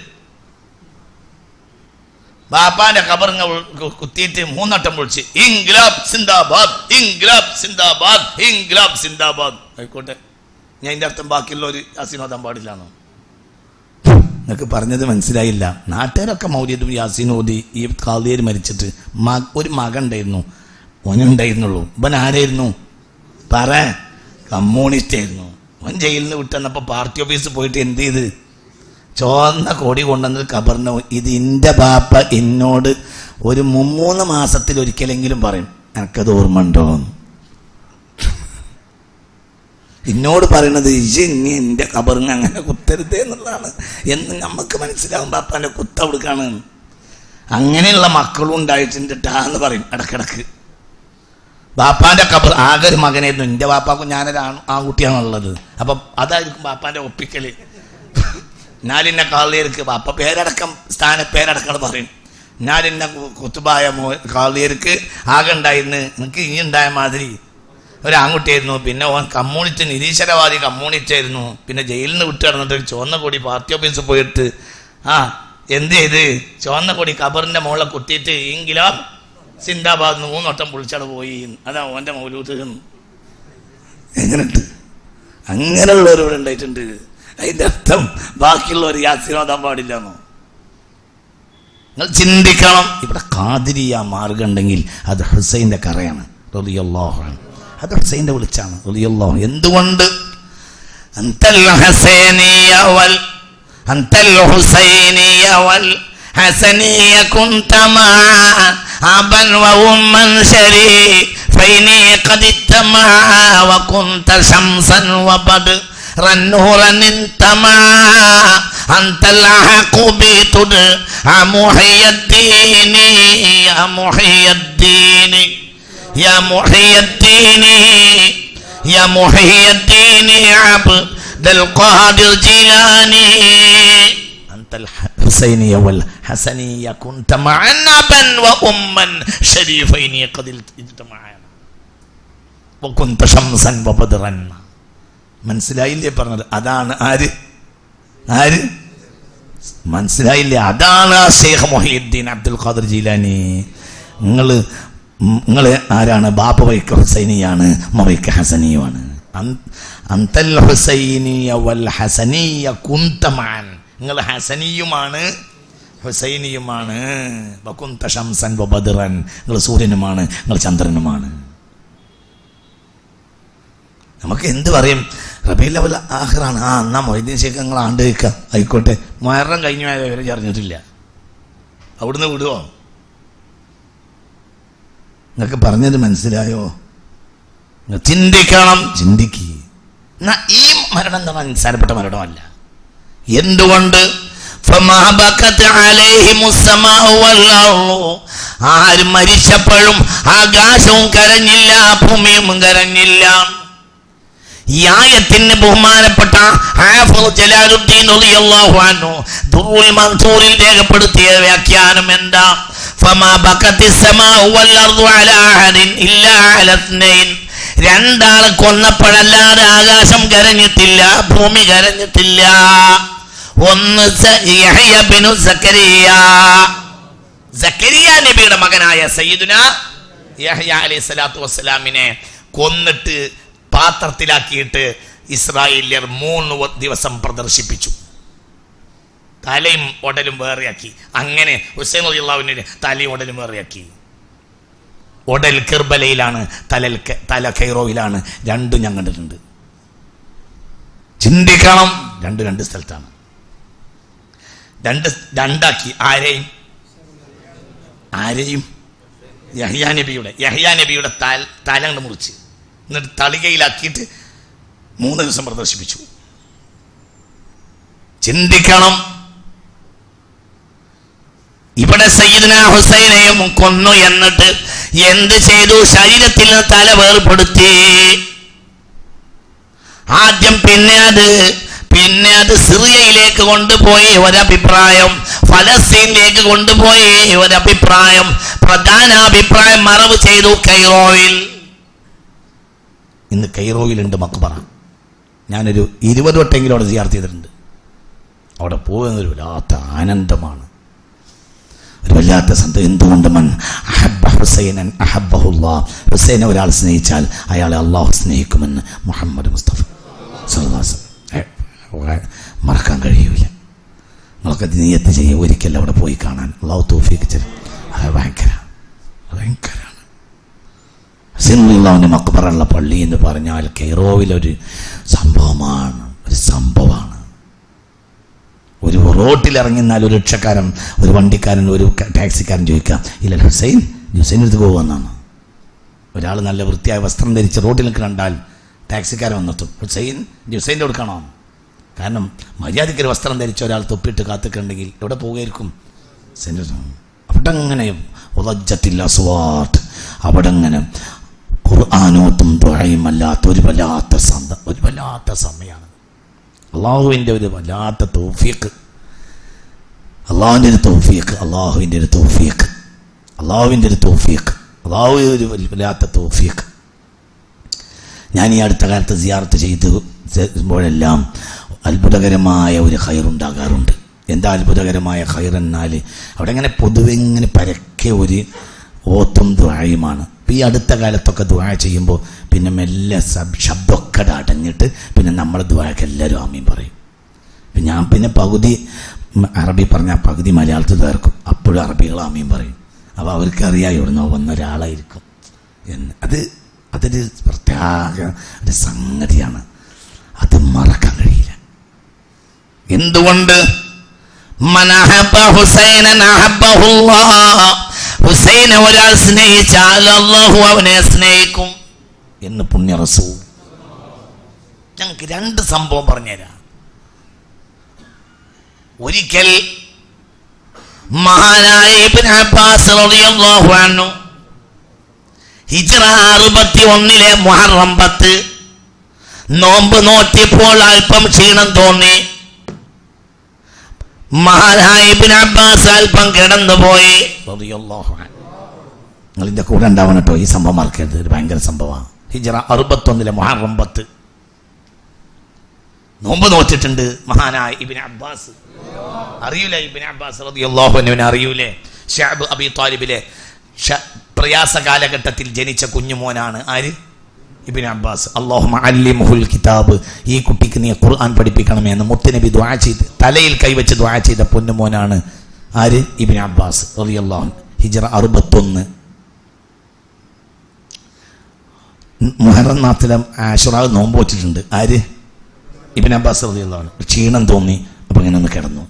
ബാപ്പാന്റെ കബറിങ്ങ കുത്തിയിട്ട് മൂന്നട്ടം വിളിച്ച് ഇൻഗ്ലാബ് സിന്ദാബാദ് ഇൻഗ്ലാബ് സിന്ദാബാദ് ഇൻഗ്ലാബ് സിന്ദാബാദ് ആയിക്കോട്ടെ ഞാൻ ഇതിന്റെ അർത്ഥം ബാക്കിയുള്ള ഒരു യാസീനോദാൻ പാടില്ലാന്നോ നിനക്ക് പറഞ്ഞത് മനസ്സിലായില്ല നാട്ടുകാരൊക്കെ മൗര്യതും യാസീൻ ഓതി ഈ കാളിയേര് മരിച്ചിട്ട് മ- ഒരു മകൻ ഉണ്ടായിരുന്നു ഓനുണ്ടായിരുന്നുള്ളൂ ഇവൻ ആരായിരുന്നു പറ കമ്മ്യൂണിസ്റ്റ് ആയിരുന്നു ഓൻ ജയിലിൽ നിന്ന് വിട്ടുവന്നപ്പോൾ പാർട്ടി ഓഫീസിൽ പോയിട്ട് എന്ത് ചെയ്ത് ചോന്ന കൊടി കൊണ്ടുവന്നത് കബറിന് ഇത് ഇന്റെ ബാപ്പ എന്നോട് ഒരു മുമ്മൂന്ന് മാസത്തിൽ ഒരിക്കലെങ്കിലും പറയും എനിക്കത് ഓർമ്മ ഉണ്ടോ എന്നോട് പറയണത് ഇജ് ഇനി എന്റെ കബറിന് അങ്ങനെ കുത്തരുതേ എന്നുള്ളതാണ് എന്ന് നമുക്ക് മനസ്സിലാവും ബാപ്പാന്റെ കുത്ത കൊടുക്കാണ് അങ്ങനെയുള്ള മക്കളും ഉണ്ടായിട്ടുണ്ട് ട്ടാ എന്ന് പറയും ഇടക്കിടക്ക് ബാപ്പാന്റെ കബർ ആകെ ഒരു മകനായിരുന്നു എൻ്റെ ബാപ്പാക്കും ഞാനൊരു ആൺ ആൺകുട്ടിയാണുള്ളത് അപ്പം അതായിരിക്കും ബാപ്പാന്റെ ഒപ്പിക്കല് ഞാലിന്നെ കാളിയർക്ക് ബാപ്പ പേരടക്കം സ്ഥാന പേരടക്കം പറയും ഞാലിന്നെ കുത്തുബായ മോ കാളിയർക്ക് ആകെ ഉണ്ടായിരുന്നു എനിക്ക് ഇനി ഉണ്ടായ മാതിരി ഒരു ആൺകുട്ടിയായിരുന്നു പിന്നെ ഓൻ കമ്മ്യൂണിസ്റ്റ് നിരീശ്വരവാദി കമ്മ്യൂണിസ്റ്റ് ആയിരുന്നു പിന്നെ ജയിലിൽ നിന്ന് വിട്ട് കിടന്നിട്ട് ഒരു ചുവന്ന കൊടി പാർട്ടി ഓഫീസിൽ പോയിട്ട് ആ എന്ത് ചെയ്ത് ചുവന്ന കൊടി കബറിന്റെ മുകളിൽ കുത്തിയിട്ട് എങ്കിലോ സിന്ദാബാദ് മൂന്നോട്ടം പൊളിച്ചട പോയി അതാ ഓന്റെ മൗലൂത്ത് എങ്ങനെയുണ്ട് അങ്ങനെയുള്ളവർ ഉണ്ടായിട്ടുണ്ട് അതിന്റെ അർത്ഥം ബാക്കിയുള്ളവർ യാസിനോദാൻ പാടില്ലെന്നോ നിങ്ങൾ ചിന്തിക്കണം ഇവിടെ കാതിരിയ മാർഗം ഉണ്ടെങ്കിൽ അത് ഹുസൈന്റെ കറയാണ് റളിയല്ലാഹു അൻഹു. അത് ഹുസൈന്റെ വിളിച്ചാണ് റളിയല്ലാഹു എന്തുകൊണ്ട് അന്തൽ ഹസേനിയ വൽ أنت الحسيني والحسني كنت معا أبا وأما شريفين قد اجتمعا وكنت شمسا وبدرا نورا انتمعا أنت الحق بتدعى محي الدين يا محي الدين يا محي الدين يا محي الدين عبد القادر جيلاني أنت الحسيني والحسني كنت معا أبا وأما شريفين قد اجتمعا وكنت شمسا وبدرا മനസ്സിലായില്ലേ പറഞ്ഞത് അതാണ് ആര് ആര് മനസ്സിലായില്ലേ അതാണ് ആ ഷെയ്ഖ് മൊഹീദ്ദീൻ അബ്ദുൽ ഖാദർ ജീലാനി നിങ്ങൾ നിങ്ങൾ ആരാണ് ബാപ്പ വൈക്ക ഹുസൈനിയാണ് മവൈക്ക ഹസനിയുമാണ് അന്തൽ ഹുസൈനിയ വൽ ഹസനിയ കുന്തമാൻ നിങ്ങൾ ഹസനിയുമാണ് ഹുസൈനിയുമാണ് വകുന്ത ഷംസൻ വബദ്റൻ നിങ്ങൾ സൂര്യനുമാണ് നിങ്ങൾ ചന്ദ്രനുമാണ് നമുക്ക് എന്ത് പറയും റബീൽ അവൽ ആഹ്റാണ് ആ എന്നാ മൊയ്തീൻ ശേഖ് നിങ്ങൾ ആണ്ട് വയ്ക്കാം ആയിക്കോട്ടെ മരണം കഴിഞ്ഞു പോയ വിവരം അറിഞ്ഞിട്ടില്ല അവിടുന്ന് വിടുവോ നിങ്ങൾക്ക് പറഞ്ഞത് മനസ്സിലായോ നിങ്ങൾ ചിന്തിക്കണം ചിന്തിക്കുക എന്നാ ഈ മരണം എന്താ നിസ്സാരപ്പെട്ട മരണമല്ല എന്തുകൊണ്ട് فما بكت عليهم السماء والأرض ആരും മരിച്ചപ്പോഴും ആകാശവും കരഞ്ഞില്ല ഭൂമിയും കരഞ്ഞില്ല ഈ ആയത്തിന് ബഹുമാനപ്പെട്ട ഹാഫിദ് ജലാലുദ്ദീൻ റളിയല്ലാഹു അൻഹു ദുറുൽ മൻസൂറിൽ രേഖപ്പെടുത്തിയ വ്യാഖ്യാനം എന്താ ഫമാ ബക്കത്തി സമാഉ വൽ അർദു അലാ അഹദിൻ ഇല്ലാ അലാ ഇത്നൈൻ രണ്ടാൾ കൊന്നപ്പോഴല്ലാതെ ആകാശം കരഞ്ഞിട്ടില്ല ഭൂമി കരഞ്ഞിട്ടില്ല ഒന്ന് സ- യഹ്യ ബിനു സക്കരിയ സക്കരിയ നബിയുടെ മകനായ സയ്യിദുന യഹ്യ അലൈഹി സ്വലാത്തു വസ്സലാമിനെ കൊന്നിട്ട് പാത്രത്തിലാക്കിയിട്ട് ഇസ്രായേലിയർ മൂന്ന് വ- ദിവസം പ്രദർശിപ്പിച്ചു തലയും ഉടലും വേറെയാക്കി അങ്ങനെ ഹുസൈൻ അലിയുള്ളാവിന് തലയും ഉടലും വേറെയാക്കി ഉടൽ കിർബലയിലാണ് തലൽ ക- തല കൈറോയിലാണ് രണ്ടും ഞാൻ കണ്ടിട്ടുണ്ട് ചിന്തിക്കണം രണ്ട് രണ്ട് സ്ഥലത്താണ് രണ്ട് രണ്ടാക്കി ആരെയും ആരെയും യഹ്യാ നബിയുടെ യഹ്യാ നബിയുടെ തല തല അങ്ങട് മുറിച്ച് എന്നിട്ട് തളികയിലാക്കിയിട്ട് മൂന്ന് ദിവസം പ്രദർശിപ്പിച്ചു ചിന്തിക്കണം ഇവിടെ സയ്യിദ്ന ഹുസൈനെയും കൊന്നു എന്നിട്ട് എന്ത് ചെയ്തു ശരീരത്തിൽ നിന്ന് തല വേർപെടുത്തി ആദ്യം പിന്നെ അത് പിന്നെ അത് സിറിയയിലേക്ക് കൊണ്ടുപോയി ഒരഭിപ്രായം ഫലസ്തീനിലേക്ക് കൊണ്ടുപോയി ഒരഭിപ്രായം പ്രധാന അഭിപ്രായം മറവ് ചെയ്തു കൈറോയിൽ ഇന്ന് കൈറോയിലുണ്ട് മക്ബറ ഞാനൊരു ഇരുപത് വട്ടെങ്കിലും അവിടെ സിയാർത്ത് ചെയ്തിട്ടുണ്ട് അവിടെ പോകുന്നൊരു വല്ലാത്ത ആനന്ദമാണ് ഒരു വല്ലാത്ത സന്തോഷം എന്തുകൊണ്ട് മൻ അഹബ്ബ ഹുസൈനൻ അഹബ്ബഹുല്ലാ ഹുസൈനെ ഒരാൾ സ്നേഹിച്ചാൽ അയാളെ അള്ളാഹു സ്നേഹിക്കുമെന്ന് മുഹമ്മദ് മുസ്തഫ സല്ലല്ലാഹു അലൈഹി വസല്ലം. ഏ, വ- മറക്കാൻ കഴിയൂല നിങ്ങൾക്കത് നീയത്ത് ചെയ്യുക ഒരിക്കലും അവിടെ പോയി കാണാൻ അള്ളാഹു തോഫിക്ക് തരും അത് ഭയങ്കര ഭയങ്കരമാണ് ഹുസൈനുള്ളാവിൻ്റെ മക്ബറുള്ള പള്ളി എന്ന് പറഞ്ഞാൽ കെയ്റോവിലൊരു സംഭവമാണ് ഒരു സംഭവമാണ് ഒരു റോട്ടിൽ ഇറങ്ങിന്നാൽ ഒരു റിക്ഷക്കാരൻ ഒരു വണ്ടിക്കാരൻ ഒരു ക- ടാക്സിക്കാരൻ ചോദിക്കാം ഇല്ല ഹുസൈൻ ഹുസൈൻ എടുത്ത് പോകുമെന്നാണ് ഒരാൾ നല്ല വൃത്തിയായ വസ്ത്രം ധരിച്ച് റോഡിൽ കണ്ടാൽ ടാക്സിക്കാരൻ വന്നെത്തും ഹുസൈൻ ഹുസൈൻ്റെ കൊടുക്കണോ കാരണം മര്യാദയ്ക്ക് ഒരു വസ്ത്രം ധരിച്ച ഒരാൾ തൊപ്പിട്ട് കാത്തിക്കുണ്ടെങ്കിൽ എവിടെ പോകുമായിരിക്കും ഹുസൈൻ്റെ അടുത്ത്. അവിടെ അങ്ങനെ ഉളജത്തില്ല സ്വാട്ട് അവിടെ അങ്ങനെ ഖുർആാനോത്തും ദുഴയും അല്ലാത്ത ഒരു വല്ലാത്ത സന്ത ഒരു വല്ലാത്ത സമയമാണ് അള്ളാഹുവിൻ്റെ ഒരു വല്ലാത്ത തോഫിയക്ക് അള്ളാഹുവിൻ്റെ ഒരു തോഫിയക്ക് അള്ളാഹുവിൻ്റെ ഒരു തോഫിയക്ക് അള്ളാഹുവിൻ്റെ ഒരു തോഫിയക്ക് അള്ളാഹു ഒരു വല്ലാത്ത തോഫിയക്ക് ഞാൻ ഈ അടുത്ത കാലത്ത് സിയാർത്ത് ചെയ്തുമ്പോഴെല്ലാം അത്ഭുതകരമായ ഒരു ഹൈറുണ്ടാകാറുണ്ട് എന്താ അത്ഭുതകരമായ ഹൈർ എന്നാൽ അവിടെ ഇങ്ങനെ പൊതുവെ ഇങ്ങനെ പരക്കെ ഒരു ഓത്തും ദ്വായുമാണ് ഇപ്പം ഈ അടുത്ത കാലത്തൊക്കെ ദ്വാ ചെയ്യുമ്പോൾ പിന്നെ മെല്ലെ സബ് ശബ്ദമൊക്കെ അടഞ്ഞിട്ട് പിന്നെ നമ്മളെ ദ്വായക്ക് എല്ലാവരും ആമീൻ പറയും ഇപ്പം ഞാൻ പിന്നെ പകുതി ഉം, അറബി പറഞ്ഞാൽ പകുതി മലയാളത്തിൽ തീർക്കും അപ്പോഴും അറബികൾ ആമീൻ പറയും അപ്പോൾ അവർക്ക് അറിയാം ഇവിടുന്ന് വന്ന ഒരാളായിരിക്കും എന്ന് അത് അതൊരു പ്രത്യേക ഒരു സംഗതിയാണ് അത് മറക്കാൻ കഴിയില്ല എന്തുകൊണ്ട് മനഹബ ഹുസൈനൻ അഹബ്ബഹുല്ലാഹ്. ഹുസൈനെ ഒരാൾ സ്നേഹിച്ചാൽ അള്ളാഹു അവനെ സ്നേഹിക്കും എന്ന് പുണ്യ റസൂൽ ഞങ്ങൾക്ക് രണ്ട് സംഭവം പറഞ്ഞുതരാം ഒരിക്കൽ മഹാനായ ഇബ്നു അബ്ബാസ് റളിയല്ലാഹു അൻഹു ഹിജ്റ അറുപത്തി ഒന്നിലെ മുഹറം പത്ത് നോമ്പ് നോറ്റിയപ്പോൾ അല്പം ക്ഷീണം തോന്നി മഹാനായ ഇബ്നു അബ്ബാസ് അല്പം കിടന്നുപോയി റളിയല്ലാഹു അൻഹു. നിങ്ങൾ ഇതിന്റെ കൂടെ ഉണ്ടാവണം കേട്ടോ ഈ സംഭവം മറക്കരുത് ഇത് ഭയങ്കര സംഭവമാണ് ഹിജ്റ അറുപത്തൊന്നിലെ മുഹറം പത്ത് നോമ്പ് നോറ്റിട്ടുണ്ട് മഹാനായ ഇബിൻ അബ്ബാസ് അറിയൂലേ ഇബിൻ അബ്ബാസ് റളിയല്ലാഹു അൻഹുവിനെ അറിയൂലേ ഷഅബ് അബി താലിബിലെ ഷ- പ്രയാസ കാലഘട്ടത്തിൽ ജനിച്ച കുഞ്ഞുമോനാണ് ആര് ഇബിൻ അബ്ബാസ് അള്ളാഹുമ അല്ലിമുഹുൽ കിതാബ് ഈ കുട്ടിക്ക് നീ ഖുർആൻ പഠിപ്പിക്കണമേ എന്ന് മുത്തുനബി ദ്വാ ചെയ്ത് തലയിൽ കൈവച്ച് ദ്വാ ചെയ്ത പൊന്നുമോനാണ് ആര് ഇബിൻ അബ്ബാസ് റളിയല്ലാഹു അൻഹു. ഹിജ്റ അറുപത്തൊന്ന് മുഹറം നാത്തിലെ ആഷുറാവ് നോമ്പ് വെച്ചിട്ടുണ്ട് ആര് ഇബിൻ അബ്ബാസ് റളിയല്ലാഹു അൻഹു. ക്ഷീണം തോന്നി അപ്പൊ ഇങ്ങനെ ഒന്ന് കിടന്നു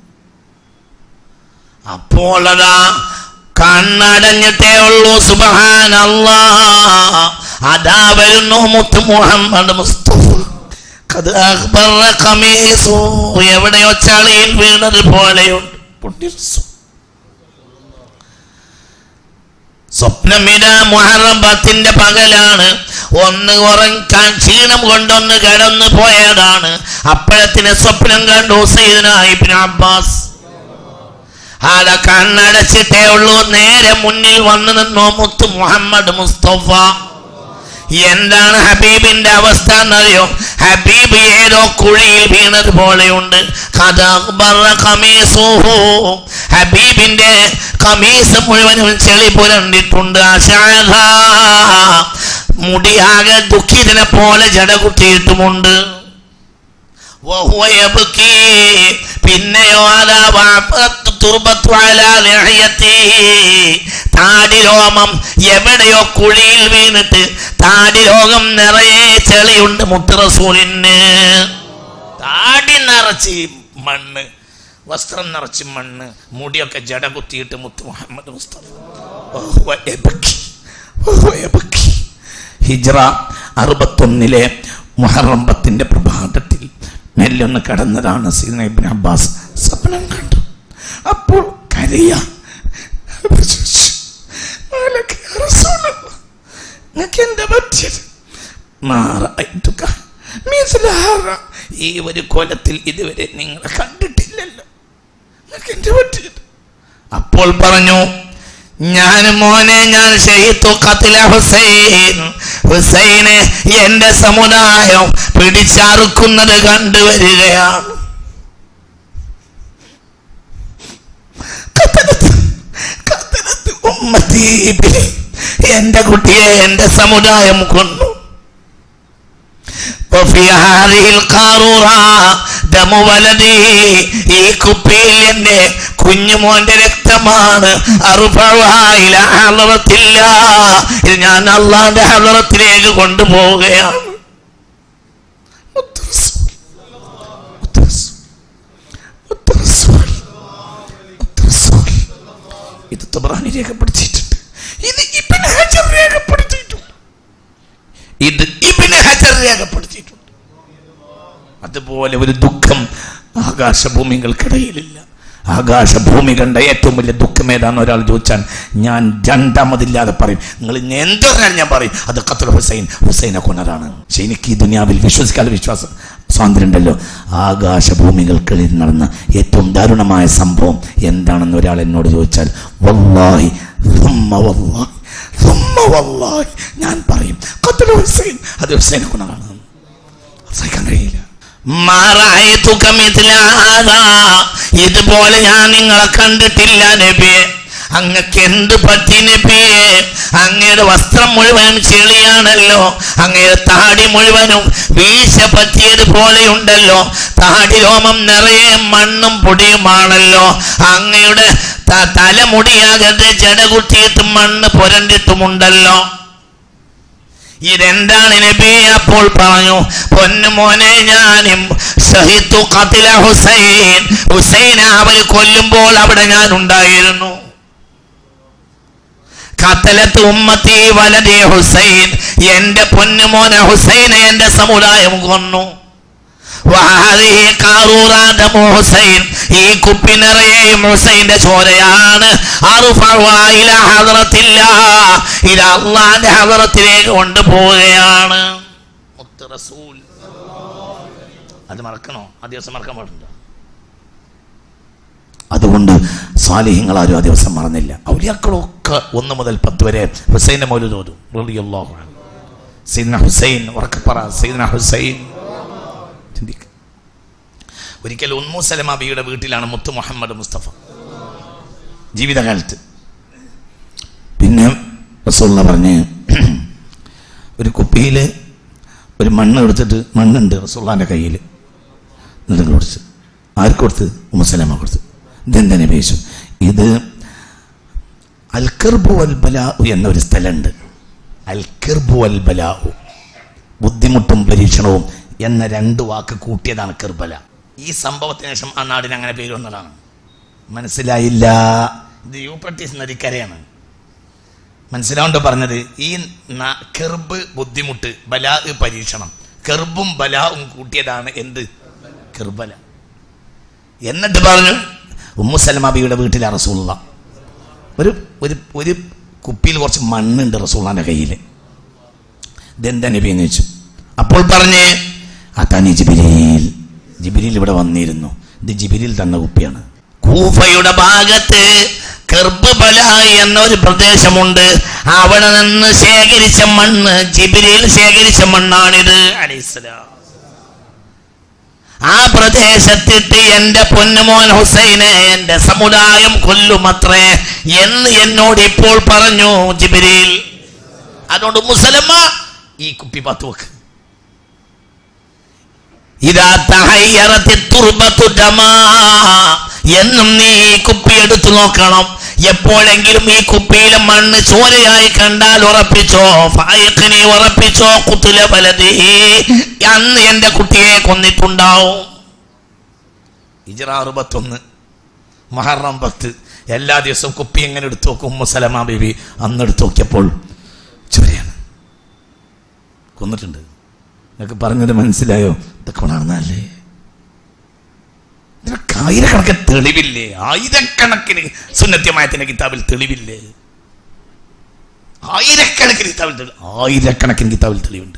അപ്പോൾ അതാ കണ്ണടഞ്ഞിട്ടേ ഉള്ളൂ സുബഹാനല്ലാ അതാ വരുന്നു മുത്ത് മുഹമ്മദ് മുസ്തഫ ഖദ് അഖ്ബറ ഖമീസു എവിടെയോ ചളിയിൽ വീണത് പോലെയുണ്ട് പുണ്യ റസൂൽ. സ്വപ്നമിത മുഹറം പത്തിന്റെ പകലാണ് ഒന്ന് ഉറങ്ങാൻ ക്ഷീണം കൊണ്ടൊന്ന് കിടന്നു പോയതാണ് അപ്പോഴത്തിന് സ്വപ്നം കണ്ടു സൈദനായി അബ്ബാസ് ആടെ കണ്ണടച്ചിട്ടേ ഉള്ളൂ നേരെ മുന്നിൽ വന്നു നിന്നു മുത്ത് മുഹമ്മദ് മുസ്തഫ എന്താണ് ഹബീബിന്റെ അവസ്ഥ എന്നറിയോ ഹബീബ് ഏതോ കുഴിയിൽ വീണത് പോലെയുണ്ട് കഥ ബറ ഖമീസുഹു. ഹബീബിന്റെ കമീസ് മുഴുവനും ചെളി പുരണ്ടിട്ടുണ്ട് അശാഖ മുടിയാകെ ദുഃഖിതനെ പോലെ ജട കുത്തിയിട്ടുമുണ്ട് വഹുവ യബ്കി. പിന്നെയോ അതാ വാഫത്ത് തുർബത്തു അലാ ലിഹ്യത്തിഹി. താടി രോമം എവിടെയോ കുഴിയിൽ വീണിട്ട് താടി രോഗം നിറയെ ചെളിയുണ്ട് മുത്തറസൂലിന് താടി നിറച്ച് മണ്ണ് വസ്ത്രം നിറച്ച് മണ്ണ് മുടിയൊക്കെ ജട കുത്തിയിട്ട് മുത്ത് മുഹമ്മദ് മുസ്തഫ വഹുവ യബ്കി. വഹുവ യബ്കി. ഹിജ്റ അറുപത്തൊന്നിലെ മുഹറം പത്തിന്റെ പ്രഭാതത്തിൽ മെല്ലെ ഒന്ന് കടന്നതാണ് സീന ഇബ്നു അബ്ബാസ് സ്വപ്നം കണ്ടു അപ്പോൾ കരയ നിങ്ങൾക്ക് എന്താ പറ്റിയത് മാറായിട്ടുക ഈ ഒരു കൊലത്തിൽ ഇതുവരെ നിങ്ങളെ കണ്ടിട്ടില്ലല്ലോ നിങ്ങൾക്ക് എന്താ പറ്റിയത് അപ്പോൾ പറഞ്ഞു ഞാൻ മോനെ ഞാൻ ഷഹീത്തു ഖത്ല ഹുസൈൻ ഹുസൈനെ എന്റെ സമുദായം പിടിച്ചറുക്കുന്നത് കണ്ടുവരികയാണ് ഖത്ലത്ത് ഖത്ലത്ത് ഉമ്മത്തി ബി. എന്റെ കുട്ടിയെ എന്റെ സമുദായം കൊന്നു وفي هذه القارورة دم ولدي ഈ കുപ്പിയിൽ എന്റെ കുഞ്ഞുമോന്റെ രക്തമാണ് അറുപഴുഹാ ഇല ഹളറത്തില്ല ഇത് ഞാൻ അള്ളാന്റെ ഹളറത്തിലേക്ക് കൊണ്ടുപോവുകയാണ് മുത്തറസൂൽ, മുത്തറസൂൽ, മുത്തറസൂൽ, മുത്തറസൂൽ. ഇത് തബ്രാനി രേഖപ്പെടുത്തിയിട്ടുണ്ട് ഇത് ഇബ്നു ഹജർ രേഖപ്പെടുത്തിയിട്ടുണ്ട് ഇത് ഇബിന് ഹജർ രേഖപ്പെടുത്തിയിട്ടുണ്ട് അതുപോലെ ഒരു ദുഃഖം ആകാശഭൂമികൾക്കിടയിലില്ല ആകാശഭൂമി കണ്ട ഏറ്റവും വലിയ ദുഃഖം ഏതാന്ന് ഒരാൾ ചോദിച്ചാൽ ഞാൻ രണ്ടാമതില്ലാതെ പറയും നിങ്ങൾ ഇന്ന് എന്ത് പറഞ്ഞാലും ഞാൻ പറയും അത് ഖത്തർ ഹുസൈൻ ഹുസൈനെ കൊന്നതാണ് പക്ഷെ എനിക്ക് ഈ ദുനിയാവിൽ വിശ്വസിക്കാതെ വിശ്വാസം സ്വാതന്ത്ര്യം ഉണ്ടല്ലോ ആകാശഭൂമികൾക്കിടയിൽ നടന്ന ഏറ്റവും ദാരുണമായ സംഭവം എന്താണെന്ന് ഒരാൾ എന്നോട് ചോദിച്ചാൽ വല്ലാഹി ثم والله ثم والله ഞാൻ പറയും ഖത്തർ ഹുസൈൻ അത് ഹുസൈനെ കൊന്നതാണ് സഹിക്കാൻ കഴിയില്ല മാറായതുക മിഥ്ല ഹാദാ. ഇതുപോലെ ഞാൻ നിങ്ങളെ കണ്ടിട്ടില്ല നബിയെ അങ്ങക്ക് എന്ത് പറ്റി നബിയെ അങ്ങയുടെ വസ്ത്രം മുഴുവനും ചെളിയാണല്ലോ അങ്ങയുടെ താടി മുഴുവനും വീശ പറ്റിയത് പോലെയുണ്ടല്ലോ താടി രോമം നിറയെ മണ്ണും പൊടിയുമാണല്ലോ അങ്ങയുടെ ത- തലമുടിയാകട്ടെ ജട കുത്തിയിട്ടും മണ്ണ് പുരണ്ടിട്ടുമുണ്ടല്ലോ ഇതെന്താണ് നബി അപ്പോൾ പറഞ്ഞു പൊന്നു മോനെ ഞാനും ഷഹിത്തു ഖത്ല ഹുസൈൻ ഹുസൈനെ അവർ കൊല്ലുമ്പോൾ അവിടെ ഞാൻ ഉണ്ടായിരുന്നു ഖത്തലത്ത് ഉമ്മത്തി വലതി ഹുസൈൻ എന്റെ പൊന്നുമോനെ ഹുസൈനെ എന്റെ സമുദായം കൊന്നു വഹാദിഹി ഖാറൂറാത ഹുസൈൻ ഈ കുപ്പി നിറയെയും ഹുസൈന്റെ ചോരയാണ് അറുഫഅ ഇലാ ഹദ്റത്തില്ലാ ഇത് അള്ളാന്റെ ഹദ്റത്തിലേക്ക് കൊണ്ടുപോവുകയാണ് മുത്ത് റസൂൽ അത് മറക്കണോ ആ ദിവസം മറക്കാൻ പാടുണ്ടോ അതുകൊണ്ട് സ്വാലിഹ്യങ്ങൾ ആരും ആ ദിവസം മറന്നില്ല ഔലിയാക്കളൊക്കെ ഒന്ന് മുതൽ പത്ത് വരെ ഹുസൈന്റെ മൗലൂദ് ഓതും റളിയല്ലാഹു അൻഹു. സയ്യിദ്ന ഹുസൈൻ ഉറക്കപ്പറ സയ്യിദ്ന ഹുസൈൻ ചിന്തിക്ക ഒരിക്കൽ ഉമ്മു സലമ ബിയുടെ വീട്ടിലാണ് മുത്ത് മുഹമ്മദ് മുസ്തഫ ജീവിതകാലത്ത് പിന്നെ റസൂള്ള പറഞ്ഞ് ഒരു കുപ്പിയിൽ ഒരു മണ്ണ് എടുത്തിട്ട് മണ്ണുണ്ട് റസൂള്ളാൻ്റെ കയ്യിൽ എന്നിട്ട് കൊടുത്ത് ആർക്ക് കൊടുത്ത് ഉമ്മസലാമ കൊടുത്ത് ഇതെന്തിനെ പേശു ഇത് അൽക്കർബു അൽ ബലാഉ എന്നൊരു സ്ഥലമുണ്ട് അൽക്കർബു അൽ ബലാഉ ബുദ്ധിമുട്ടും പരീക്ഷണവും എന്ന രണ്ട് വാക്ക് കൂട്ടിയതാണ് കെർബല ഈ സംഭവത്തിന് ശേഷം ആ നാടിന് അങ്ങനെ പേര് വന്നതാണ് മനസ്സിലായില്ല ഇത് യൂപ്രട്ടീസ് നദിക്കരയാണ് മനസ്സിലാവുണ്ട് പറഞ്ഞത് ഈ ന- കെർബ് ബുദ്ധിമുട്ട് ബലാ പരീക്ഷണം കെർബും ബലാവും കൂട്ടിയതാണ് എന്ത് കെർബല എന്നിട്ട് പറഞ്ഞു ഉമ്മു സലമാബിയുടെ വീട്ടിലെ റസൂള്ള ഒരു ഒരു ഒരു കുപ്പിയിൽ കുറച്ച് മണ്ണുണ്ട് റസൂള്ളാന്റെ കയ്യിൽ ഇതെന്താ നബി എന്ന് ചോദിച്ചു അപ്പോൾ പറഞ്ഞ് അതാനി ജിബിരിയിൽ ജിബിരിയിൽ ഇവിടെ വന്നിരുന്നു ഇത് ജിബിരിയിൽ തന്ന കുപ്പിയാണ് കൂഫയുടെ ഭാഗത്ത് കർബല എന്ന ഒരു പ്രദേശമുണ്ട് അവിടെ നിന്ന് ശേഖരിച്ച മണ്ണ് ജിബിരിയിൽ ശേഖരിച്ച മണ്ണാണിത് അലൈഹിസ്സലാം ആ പ്രദേശത്തിട്ട് എന്റെ പൊന്നുമോൻ ഹുസൈനെ എന്റെ സമുദായം കൊല്ലുമത്രേ എന്ന് എന്നോട് ഇപ്പോൾ പറഞ്ഞു ജിബിരിൽ അതുകൊണ്ട് മുസലമ്മ ഈ കുപ്പി പത്ത് വെക്ക് ഇതാ തഹയ്യറത്തി തുർബത്തു ദമാ എന്നും നീ ഈ കുപ്പി എടുത്തു നോക്കണം എപ്പോഴെങ്കിലും ഈ കുപ്പിയിലെ മണ്ണ് ചോരയായി കണ്ടാൽ ഉറപ്പിച്ചോ ഫായിഖിനെ ഉറപ്പിച്ചോ കുത്തുല ബലതി അന്ന് എന്റെ കുട്ടിയെ കൊന്നിട്ടുണ്ടാവും ഇജറ അറുപത്തൊന്ന് മഹറം പത്ത് എല്ലാ ദിവസവും കുപ്പി എങ്ങനെ എടുത്തു നോക്കും മുസലമ ബേബി അന്ന് എടുത്തു നോക്കിയപ്പോൾ ചോരയാണ് കൊന്നിട്ടുണ്ട് നിങ്ങൾക്ക് പറഞ്ഞത് മനസ്സിലായോ ഇതൊക്കെ ഉണർന്നല്ലേ ഇതിനൊക്കെ ആയിരക്കണക്കിന് തെളിവില്ലേ ആയിരക്കണക്കിന് സുന്നത്യമായത്തിന്റെ കിതാബിൽ തെളിവില്ലേ ആയിരക്കണക്കിന് കിതാബിൽ തെളിവ് ആയിരക്കണക്കിന് കിതാബിൽ തെളിവുണ്ട്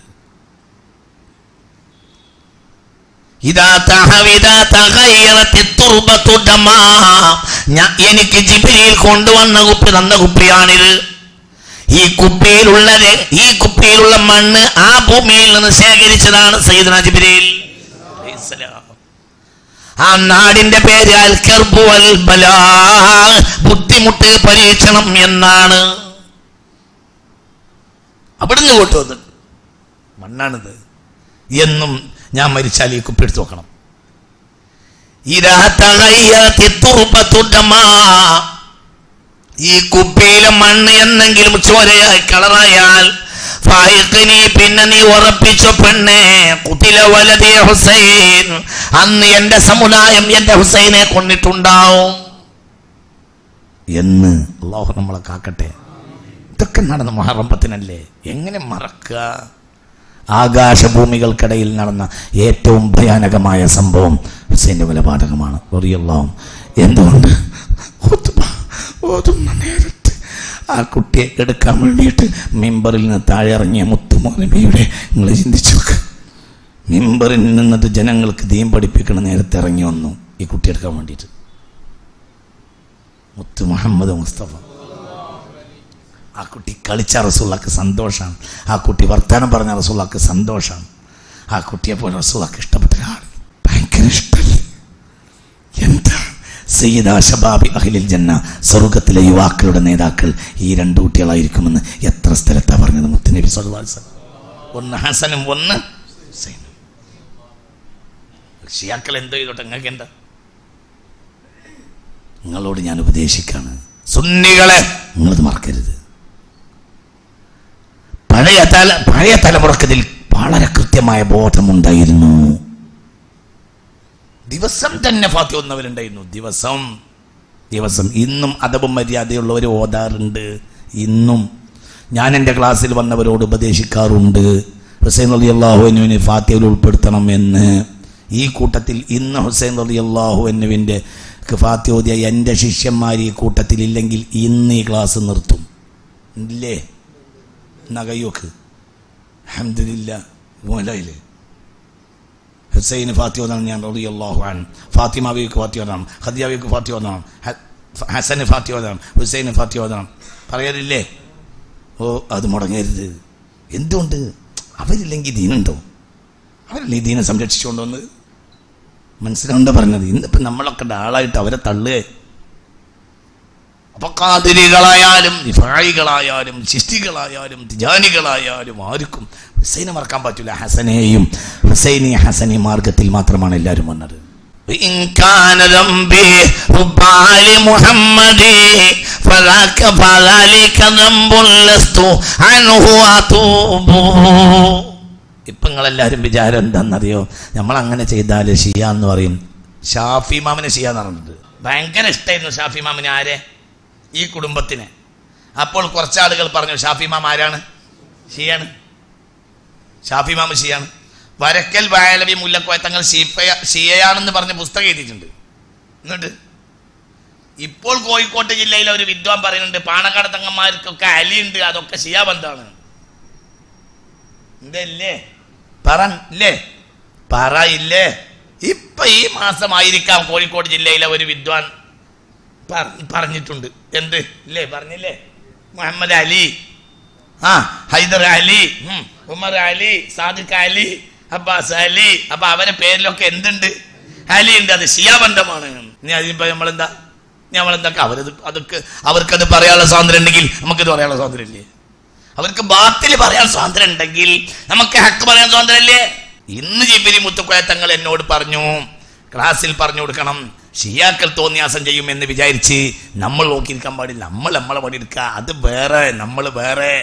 ഇതാ തഹവിദാ തഗയ്യറത്തി തുർബത്തു ദമാ. ഞാ- എനിക്ക് ജിബിരിയിൽ കൊണ്ടുവന്ന കുപ്പി തന്ന കുപ്പിയാണിത് ഈ കുപ്പിയിലുള്ളത് ഈ കുപ്പിയിലുള്ള മണ്ണ് ആ ഭൂമിയിൽ നിന്ന് ശേഖരിച്ചതാണ് സയ്യിദ്ന ജിബ്രീൽ അലൈഹിസ്സലാം. ആ നാടിന്റെ പേര് അൽ കർബു അൽ ബലാ ബുദ്ധിമുട്ട് പരീക്ഷണം എന്നാണ് അവിടുന്ന് കൊണ്ടുവന്നത് മണ്ണാണിത് എന്നും ഞാൻ മരിച്ചാൽ ഈ കുപ്പി എടുത്ത് നോക്കണം ഇതാ തഗയ്യറത്തി തുർബത്തു ദമാ. ഈ കുപ്പിയിലെ മണ്ണ് എന്തെങ്കിലും ചോരയായി കളറായാൽ ഫായിഖിനി പിന്നെ നീ ഉറപ്പിച്ച പെണ്ണെ കുത്തില വലതേ ഹുസൈൻ അന്ന് എന്റെ സമുദായം എന്റെ ഹുസൈനെ കൊന്നിട്ടുണ്ടാവും എന്ന് അള്ളാഹു നമ്മളെ കാക്കട്ടെ ഇതൊക്കെ നടന്ന മഹറമ്പത്തിനല്ലേ എങ്ങനെ മറക്കുക ആകാശഭൂമികൾക്കിടയിൽ നടന്ന ഏറ്റവും ഭയാനകമായ സംഭവം ഹുസൈൻ്റെ കൊലപാതകമാണ് അറിയല്ലാം എന്തുകൊണ്ട് ഖുത്ബ ഓതുന്ന നേരത്ത് ആ കുട്ടിയെ എടുക്കാൻ വേണ്ടിയിട്ട് മിമ്പറിൽ നിന്ന് താഴെ ഇറങ്ങിയ മുത്തുമോനബിയുടെ നിങ്ങൾ ചിന്തിച്ചു നോക്ക് മിമ്പറിൽ നിന്നത് ജനങ്ങൾക്ക് ദീം പഠിപ്പിക്കണ നേരത്തെ ഇറങ്ങി വന്നു ഈ കുട്ടി എടുക്കാൻ വേണ്ടിയിട്ട് മുത്ത് മുഹമ്മദ് മുസ്തഫ ആ കുട്ടി കളിച്ച റസൂള്ളക്ക് സന്തോഷമാണ് ആ കുട്ടി വർത്തമാനം പറഞ്ഞ റസൂള്ളക്ക് സന്തോഷമാണ് ആ കുട്ടിയെ പോലെ റസൂള്ളക്ക് ഇഷ്ടപ്പെട്ട ഒരാൾ ഭയങ്കര ഇഷ്ടമല്ലേ എന്താ സയ്യിദ ഷബാബി അഖിലിൽ ജന്ന സ്വർഗത്തിലെ യുവാക്കളുടെ നേതാക്കൾ ഈ രണ്ട് കുട്ടികളായിരിക്കുമെന്ന് എത്ര സ്ഥലത്താ പറഞ്ഞത് മുത്തുനബി സല്ലല്ലാഹു അലൈഹി വസല്ലം ഒന്ന് ഹസനും ഒന്ന് ഹുസൈനും ഷിയാക്കൾ എന്തോ ചെയ്തോട്ടെ നിങ്ങൾക്ക് എന്താ നിങ്ങളോട് ഞാൻ ഉപദേശിക്കാണ് സുന്നികളെ നിങ്ങളത് മറക്കരുത് പഴയ തല പഴയ തലമുറക്കതിൽ വളരെ കൃത്യമായ ബോധമുണ്ടായിരുന്നു ദിവസം തന്നെ ഫാത്തി ഓതുന്നവരുണ്ടായിരുന്നു ദിവസം ദിവസം ഇന്നും അദബും മര്യാദയുള്ളവർ ഓതാറുണ്ട് ഇന്നും ഞാൻ എൻ്റെ ക്ലാസ്സിൽ വന്നവരോട് ഉപദേശിക്കാറുണ്ട് ഹുസൈൻ അലി അള്ളാഹുവിനുവിനെ ഫാത്തിയിൽ ഉൾപ്പെടുത്തണം എന്ന് ഈ കൂട്ടത്തിൽ ഇന്ന് ഹുസൈൻ അലി അള്ളാഹുവിനുവിൻ്റെ ഫാത്തി ഓതിയ എൻ്റെ ശിഷ്യന്മാർ ഈ കൂട്ടത്തിൽ ഇല്ലെങ്കിൽ ഇന്ന് ഈ ക്ലാസ് നിർത്തും ഇല്ലേ നഗയോക്ക് അഹമ്മദില്ല മോലയില്ലേ ഹുസൈന് ഫാത്തി ഓതാണ് ഞാൻ റബി അള്ളാഹു ആൻ ഫാത്തിമാവിക്ക് ഫാത്തി ഓതാണ് ഖദിയാവിക്ക് ഫാത്തി ഓതാണ് ഹസന് ഫാത്തി ഓതാണ് ഹുസൈന് ഫാത്തി ഓതാണ് പറയലില്ലേ ഓ അത് മുടങ്ങരുത് എന്തുകൊണ്ട് അവരില്ലെങ്കിൽ ദീനുണ്ടോ അവരല്ലേ ഈ ദീനെ സംരക്ഷിച്ചുകൊണ്ടുവന്ന് മനസ്സിലാവണ്ട പറഞ്ഞത് ഇന്നിപ്പോ നമ്മളൊക്കെ ആളായിട്ട് അവരെ തള്ളുക അപ്പൊ കാതിരികളായാലും നിഫായികളായാലും ശിഷ്ടികളായാലും തിജാനികളായാലും ആർക്കും ഹുസൈനെ മറക്കാൻ പറ്റില്ല ഹസനെയും ഹുസൈനി ഹസനി മാർഗത്തിൽ മാത്രമാണ് എല്ലാവരും വന്നത് إن كان ذنبي حب آل محمد فذاك فذلك ذنب لست عنه أتوب ഇപ്പൊ നിങ്ങളെല്ലാവരും വിചാരം എന്താണെന്നറിയോ നമ്മൾ അങ്ങനെ ചെയ്താൽ ഷിയ എന്ന് പറയും ഷാഫി മാമിനെ ഷിയ എന്ന് പറഞ്ഞിട്ട് ഭയങ്കര ഇഷ്ടമായിരുന്നു ഷാഫി മാമിന് ആരെ ഈ കുടുംബത്തിന് അപ്പോൾ കുറച്ചാളുകൾ പറഞ്ഞു ഷാഫി മാം ആരാണ് ഷിയാണ് ഷാഫി മാമ് ഷിയാണ് വരക്കൽ വായലവി മുല്ലക്കോയ തങ്ങൾ ഷീഫയ ഷിയയാണെന്ന് പറഞ്ഞ് പുസ്തകം എഴുതിയിട്ടുണ്ട് എന്നിട്ട് ഇപ്പോൾ കോഴിക്കോട്ട് ജില്ലയിലെ ഒരു വിദ്വാൻ പറയുന്നുണ്ട് പാണക്കാട് തങ്ങന്മാർക്കൊക്കെ അലിയുണ്ട് അതൊക്കെ ഷിയ ബന്ധമാണ് എന്തല്ലേ പറ ഇല്ലേ പറ ഇല്ലേ ഇപ്പൊ ഈ മാസമായിരിക്കാം കോഴിക്കോട് ജില്ലയിലെ ഒരു വിദ്വാൻ പറ- പറഞ്ഞിട്ടുണ്ട് എന്ത് ഇല്ലേ പറഞ്ഞില്ലേ മുഹമ്മദ് അലി ആ ഹൈദർ അലി ഉം, ഉമർ അലി സാദിഖ് അലി അബ്ബാസ് അലി അപ്പൊ അവരെ പേരിലൊക്കെ എന്തുണ്ട് അലി ഉണ്ട് അത് ഷിയാബന്ധമാണ് ഇനി അതിനിപ്പോ നമ്മളെന്താ ഇനി നമ്മളെന്താ അവരത് അതൊക്കെ അവർക്കത് പറയാനുള്ള സ്വാതന്ത്ര്യം ഉണ്ടെങ്കിൽ നമുക്കിത് പറയാനുള്ള സ്വാതന്ത്ര്യം ഇല്ലേ അവർക്ക് ബാത്തിൽ പറയാൻ സ്വാതന്ത്ര്യം ഉണ്ടെങ്കിൽ നമുക്ക് ഹക്ക് പറയാൻ സ്വാതന്ത്ര്യമല്ലേ ഇന്ന് ജിബിരി മുത്തുക്കോയ തങ്ങൾ എന്നോട് പറഞ്ഞു ക്ലാസ്സിൽ പറഞ്ഞു കൊടുക്കണം ഷിയാക്കൾ തോന്നിയാസം ചെയ്യുമെന്ന് വിചാരിച്ച് നമ്മൾ നോക്കിയിരിക്കാൻ പാടില്ല നമ്മൾ നമ്മളെ പണിയെടുക്കുക അത് വേറെ നമ്മൾ വേറെ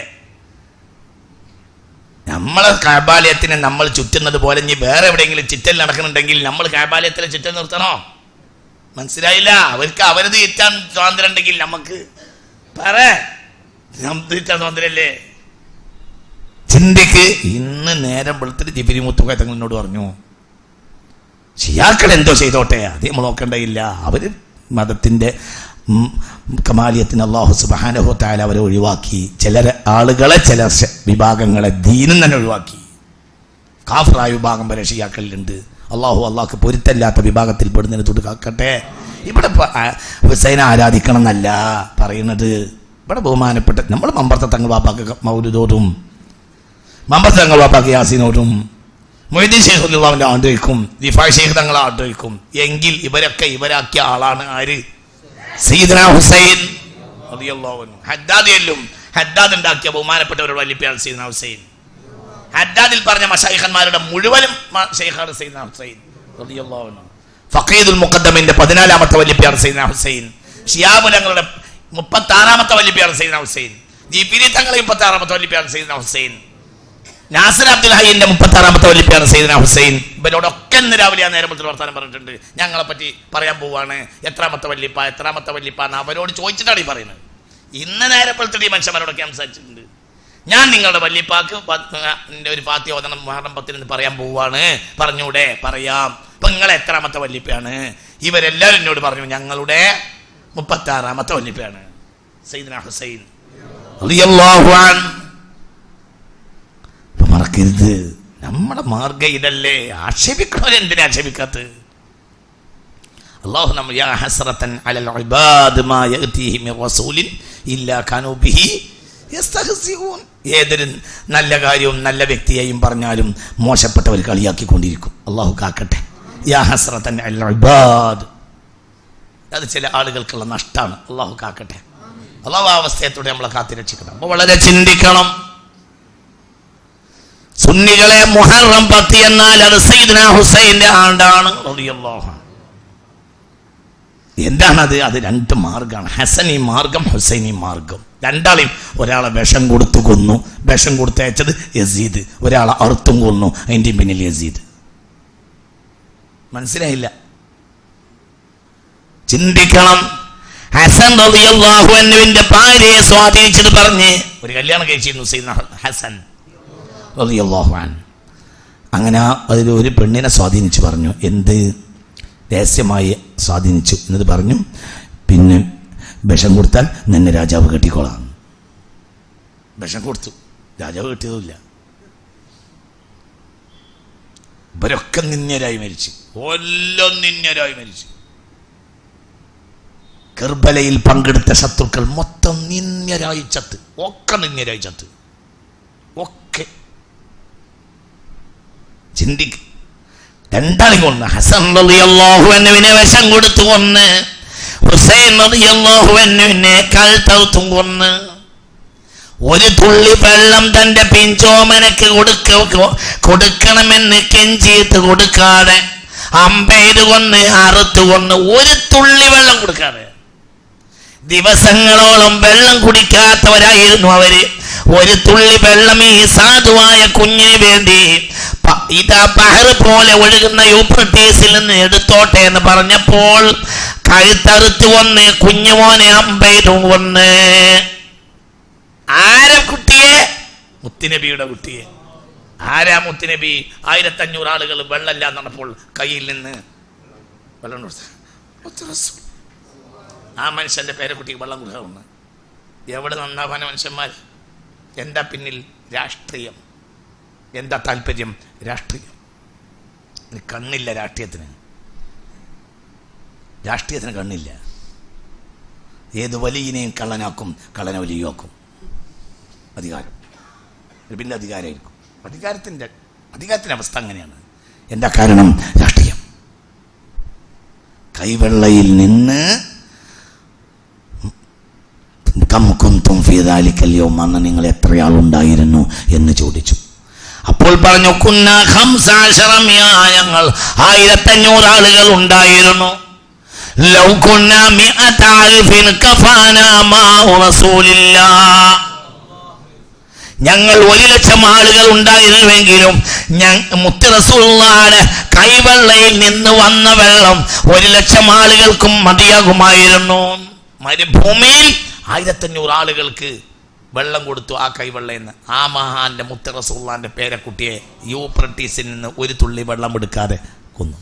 നമ്മളെ കാബാലയത്തിനെ നമ്മൾ ചുറ്റുന്നത് പോലെ ഇനി വേറെ എവിടെയെങ്കിലും ചുറ്റൽ നടക്കുന്നുണ്ടെങ്കിൽ നമ്മൾ കാബാലയത്തിനെ ചുറ്റൽ നിർത്തണോ മനസ്സിലായില്ല അവർക്ക് അവരത് ചുറ്റാൻ സ്വാതന്ത്ര്യം ഉണ്ടെങ്കിൽ നമുക്ക് പറ നമുക്ക് ചുറ്റാൻ സ്വാതന്ത്ര്യമല്ലേ ചിന്തിക്ക് ഇന്ന് നേരം വെളുത്തിട്ട് ജിബിരി മുത്തുക തങ്ങളോട് പറഞ്ഞു ഷിയാക്കൾ എന്തോ ചെയ്തോട്ടെ അത് നമ്മൾ നോക്കേണ്ടയില്ല അവര് മതത്തിന്റെ ഉം, കമാലിയത്തിന് അള്ളാഹു സുബാനഹു താല അവരെ ഒഴിവാക്കി ചില ആളുകളെ ചില ശ- വിഭാഗങ്ങളെ ദീനും തന്നെ ഒഴിവാക്കി കാഫറായ വിഭാഗം വരെ ഷിയാക്കളിലുണ്ട് അള്ളാഹു അള്ളാഹ്ക്ക് പൊരുത്തല്ലാത്ത വിഭാഗത്തിൽ പെടുന്നതിന് തൊട്ട് കാക്കട്ടെ ഇവിടെ പ- ആ, ഹുസൈനെ ആരാധിക്കണം എന്നല്ല പറയുന്നത് ഇവിടെ ബഹുമാനപ്പെട്ട നമ്മൾ മമ്പർത്ത തങ്ങൾ ബാപ്പാക്ക് മൗലുദോടും മമ്പർത്ത തങ്ങൾ ബാപ്പാക്ക് യാസീനോടും മൊയ്തീൻ ഷെയ്ഖ് അള്ളാഹുവിന്റെ ആഗ്രഹിക്കും ദിഫായ് ഷെയ്ഖ് തങ്ങളെ ആഗ്രഹിക്കും എങ്കിൽ ഇവരൊക്കെ ഇവരാക്കിയ ആളാണ് ആര് സയ്യിദ്ന ഹുസൈൻ റളിയല്ലാഹു അൻഹു. ഹദ്ദാദ് എല്ലും ഹദ്ദാദ് ഉണ്ടാക്കിയ ബഹുമാനപ്പെട്ടവരുടെ വലിപ്പിയാണ് സയ്യിദ്ന ഹുസൈൻ ഹദ്ദാദിൽ പറഞ്ഞ മഷായിഖന്മാരുടെ മുഴുവനും മ- ഷെയ്ഖാണ് സയ്യിദ്ന ഹുസൈൻ റളിയല്ലാഹു അൻഹു. ഫഖീദുൽ മുഖദ്ദമിന്റെ പതിനാലാമത്തെ വലിപ്പിയാണ് സയ്യിദ്ന ഹുസൈൻ ഷിയാബ് തങ്ങളുടെ മുപ്പത്തി ആറാമത്തെ വലിപ്പിയാണ് സയ്യിദ്ന ഹുസൈൻ ജിബിരി തങ്ങളെ മുപ്പത്തി ആറാമത്തെ വലിപ്പിയാണ് സയ്യിദ്ന ഹുസൈൻ നാസർ അബ്ദുൽ ഹൈന്റെ മുപ്പത്തി ആറാമത്തെ വലിപ്പിയാണ് സയ്യിദ്ന ഹുസൈൻ ഇവരോടൊക്കെ ഇന്ന് രാവിലെ ആ നേരത്തിൽ വർത്താനം പറഞ്ഞിട്ടുണ്ട് ഞങ്ങളെ പറ്റി പറയാൻ പോവാണ് എത്രാമത്തെ വല്ലിപ്പ എത്രാമത്തെ വല്ലിപ്പ എന്ന് അവരോട് ചോദിച്ചിട്ടാണ് ഈ പറയുന്നത് ഇന്ന് നേരപ്പോഴത്തെ ഈ മനുഷ്യന്മാരോടൊക്കെ സംസാരിച്ചിട്ടുണ്ട് ഞാൻ നിങ്ങളുടെ വല്ലിപ്പാക്ക് പ- ന്റെ ഒരു ഫാത്തി ഓതണം മുഹറം പത്തിന് എന്ന് പറയാൻ പോവാണ് പറഞ്ഞൂടെ പറയാം അപ്പൊ നിങ്ങൾ എത്രാമത്തെ വല്ലിപ്പയാണ് ഇവരെല്ലാവരും എന്നോട് പറഞ്ഞു ഞങ്ങളുടെ മുപ്പത്തി ആറാമത്തെ വല്ലിപ്പയാണ് സയ്യിദ്ന ഹുസൈൻ റളിയല്ലാഹു അൻഹു അപ്പൊ മറക്കരുത് നമ്മുടെ മാർഗം ഇതല്ലേ ആക്ഷേപിക്കണവരെ എന്തിനാ ആക്ഷേപിക്കാത്തത് അള്ളാഹു നമ്മ യാ ഹസ്രത്തൻ അലൽ ഇബാദ് മാ യഅ്തീഹി മിർ റസൂലിൻ ഇല്ലാ കാനൂ ബിഹി യസ്തഹ്സിഊൻ ഏതൊരു നല്ല കാര്യവും നല്ല വ്യക്തിയെയും പറഞ്ഞാലും മോശപ്പെട്ടവർ കളിയാക്കിക്കൊണ്ടിരിക്കും അള്ളാഹു കാക്കട്ടെ യാ ഹസ്രത്തൻ അലൽ ഇബാദ് അത് ചില ആളുകൾക്കുള്ള നഷ്ടമാണ് അള്ളാഹു കാക്കട്ടെ അള്ളാഹു ആ അവസ്ഥയത്തോടെ നമ്മളെ കാത്തിരക്ഷിക്കണം അപ്പോൾ വളരെ ചിന്തിക്കണം സുന്നികളെ മുഹറം പത്ത് എന്നാൽ അത് സയ്യിദ്ന ഹുസൈന്റെ ആണ്ടാണ് റളിയല്ലാഹു അൻഹു. എന്താണത് അത് രണ്ട് മാർഗമാണ് ഹസനി മാർഗം ഹുസൈനി മാർഗം രണ്ടാളെയും ഒരാളെ വിഷം കൊടുത്തു കൊന്നു വിഷം കൊടുത്തയച്ചത് യസീദ് ഒരാളെ അറുത്തും കൊന്നു അതിൻ്റെ പിന്നിൽ യസീദ് മനസ്സിലായില്ല ചിന്തിക്കണം ഹസൻ റളിയല്ലാഹു അൻഹുവിന്റെ ഭാര്യയെ സ്വാധീനിച്ചത് പറഞ്ഞ് ഒരു കല്യാണം കഴിച്ചിരുന്നു സൈന ഹസൻ റളിയല്ലാഹു അൻഹു അങ്ങനെ അതിൽ ഒരു പെണ്ണിനെ സ്വാധീനിച്ച് പറഞ്ഞു എന്ത് രഹസ്യമായി സ്വാധീനിച്ചു എന്നത് പറഞ്ഞു പിന്നെ വിഷം കൊടുത്താൽ നിന്നെ രാജാവ് കെട്ടിക്കോളാം വിഷം കൊടുത്തു രാജാവ് കെട്ടിയതുമില്ല ഇവരൊക്കെ നിന്യരായി മരിച്ചു എല്ലാം നിന്യരായി മരിച്ചു കർബലയിൽ പങ്കെടുത്ത ശത്രുക്കൾ മൊത്തം നിന്യരായി ചത്ത് ഒക്കെ നിന്യരായി ചത്ത് ഒക്കെ ചിന്തിക്ക രണ്ടാളും കൊന്ന് ഹസൻ റളിയല്ലാഹു അൻഹുവിനെ വിഷം കൊടുത്തു കൊന്ന് ഹുസൈൻ റളിയല്ലാഹു അൻഹുവിനെ കഴുത്തറുത്തും കൊന്ന് ഒരു തുള്ളി വെള്ളം തന്റെ പിഞ്ചോമനക്ക് കൊടുക്ക കൊടുക്കണമെന്ന് കെഞ്ചിയിട്ട് കൊടുക്കാതെ അമ്പെയ്ത് കൊന്ന് അറുത്ത് കൊന്ന് ഒരു തുള്ളി വെള്ളം കൊടുക്കാതെ ദിവസങ്ങളോളം വെള്ളം കുടിക്കാത്തവരായിരുന്നു അവര് ഒരു തുള്ളി വെള്ളം ഈ സാധുവായ കുഞ്ഞിന് വേണ്ടി പ- ഇതാ പഹറ് പോലെ ഒഴുകുന്ന യൂപ്രട്ടീസിൽ നിന്ന് എടുത്തോട്ടെ എന്ന് പറഞ്ഞപ്പോൾ കഴുത്തറുത്ത് കൊന്ന് കുഞ്ഞുമോനെ അമ്പെയ്തും കൊന്ന് ആരാ കുട്ടിയെ മുത്തുനബിയുടെ കുട്ടിയെ ആരാ മുത്തുനബി ആയിരത്തഞ്ഞൂറ് ആളുകൾ വെള്ളമില്ല എന്നപ്പോൾ കയ്യിൽ നിന്ന് വെള്ളം കൊടുത്ത മുത്ത് റസൂൽ. ആ മനുഷ്യന്റെ പേരക്കുട്ടിക്ക് വെള്ളം കൊടുക്കാറുണ്ട് എവിടെ നന്നാവാന മനുഷ്യന്മാർ എന്താ പിന്നിൽ രാഷ്ട്രീയം എന്താ താല്പര്യം രാഷ്ട്രീയം ഇനി കണ്ണില്ല രാഷ്ട്രീയത്തിന് രാഷ്ട്രീയത്തിന് കണ്ണില്ല ഏത് വലിയനെയും കള്ളനാക്കും കള്ളനെ വലിയാക്കും അധികാരം ഒരു പിന്നെ അധികാരമായിരിക്കും അധികാരത്തിൻ്റെ അധികാരത്തിൻ്റെ അവസ്ഥ അങ്ങനെയാണ് എന്താ കാരണം രാഷ്ട്രീയം കൈവെള്ളയിൽ നിന്ന് കം കുന്തും ഫീദാലിക്കല്യവും അന്ന് നിങ്ങൾ എത്ര ആളുണ്ടായിരുന്നു എന്ന് ചോദിച്ചു അപ്പോൾ പറഞ്ഞു കുന്ന ഹംസാശറമിയ ഞങ്ങൾ ആയിരത്തഞ്ഞൂറ് ആളുകൾ ഉണ്ടായിരുന്നു ലൗ കുന്ന മിഅത അൽഫിൻ കഫാനാ മാഉ റസൂലില്ലാ ഞങ്ങൾ ഒരു ലക്ഷം ആളുകൾ ഉണ്ടായിരുന്നുവെങ്കിലും ഞ- മുത്ത് റസൂലുള്ളാഹിയുടെ കൈവെള്ളയിൽ നിന്ന് വന്ന വെള്ളം ഒരു ലക്ഷം ആളുകൾക്കും മതിയാകുമായിരുന്നു മരുഭൂമിയിൽ ആയിരത്തഞ്ഞൂറ് ആളുകൾക്ക് വെള്ളം കൊടുത്തു ആ കൈവെള്ളയെന്ന് ആ മഹാന്റെ മുത്ത റസൂള്ളാന്റെ പേരക്കുട്ടിയെ യൂപ്രട്ടീസിൽ നിന്ന് ഒരു തുള്ളി വെള്ളം എടുക്കാതെ കൊന്നു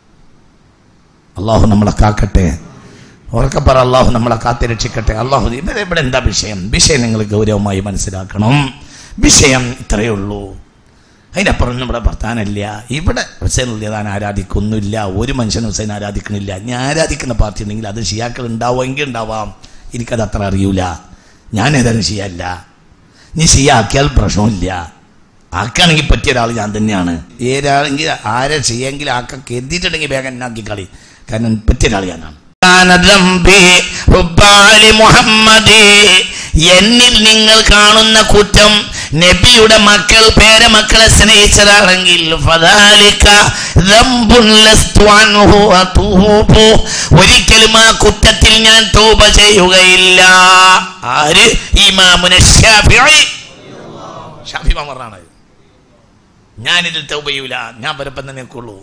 അള്ളാഹു നമ്മളെ കാക്കട്ടെ ഉറക്കെ പറ അള്ളാഹു നമ്മളെ കാത്തി രക്ഷിക്കട്ടെ അള്ളാഹു ഇവിടെ ഇവിടെ എന്താ വിഷയം വിഷയം നിങ്ങൾ ഗൗരവമായി മനസ്സിലാക്കണം വിഷയം ഇത്രയേ ഉള്ളൂ അതിനപ്പുറം നമ്മുടെ ഭർത്താനല്ല ഇവിടെ ഹുസൈൻ ഉള്ളിയതാൻ ആരാധിക്കൊന്നുമില്ല ഒരു മനുഷ്യൻ ഹുസൈൻ ആരാധിക്കണില്ല ഞാൻ ആരാധിക്കുന്ന പാർട്ടി ഉണ്ടെങ്കിൽ അത് ഷിയാക്കൾ ഉണ്ടാവുമെങ്കിൽ ഉണ്ടാവാം എനിക്കത് അത്ര അറിയൂല ഞാൻ ഏതായാലും ഷിയല്ല നീ ഷിയ ആക്കിയാൽ പ്രശ്നമില്ല ആക്കുകയാണെങ്കിൽ പറ്റിയ ഒരാൾ ഞാൻ തന്നെയാണ് ഏതാണെങ്കിൽ ആരെ ഷിയെങ്കിൽ ആക്കാൻ കരുതിയിട്ടുണ്ടെങ്കിൽ വേഗം എന്നാക്കി കളി കാരണം പറ്റിയ ഒരാൾ ഞാനാണ് കാന ദംബി ഹുബ്ബാലി മുഹമ്മദി എന്നിൽ നിങ്ങൾ കാണുന്ന കുറ്റം നബിയുടെ മക്കൾ പേരമക്കളെ സ്നേഹിച്ചതാണെങ്കിൽ ഫദാലിക ദംബുൻ ലസ്തു അൻഹു അതൂബു ഒരിക്കലും ആ കുറ്റത്തിൽ ഞാൻ തൗബ ചെയ്യുകയില്ല ആര് ഇമാമുന ഷാഫിഈ ഷാഫി മാമറാണ് ഞാനിതിൽ തൗബയൂല ഞാൻ വരപ്പം തന്നെ നിൽക്കുള്ളൂ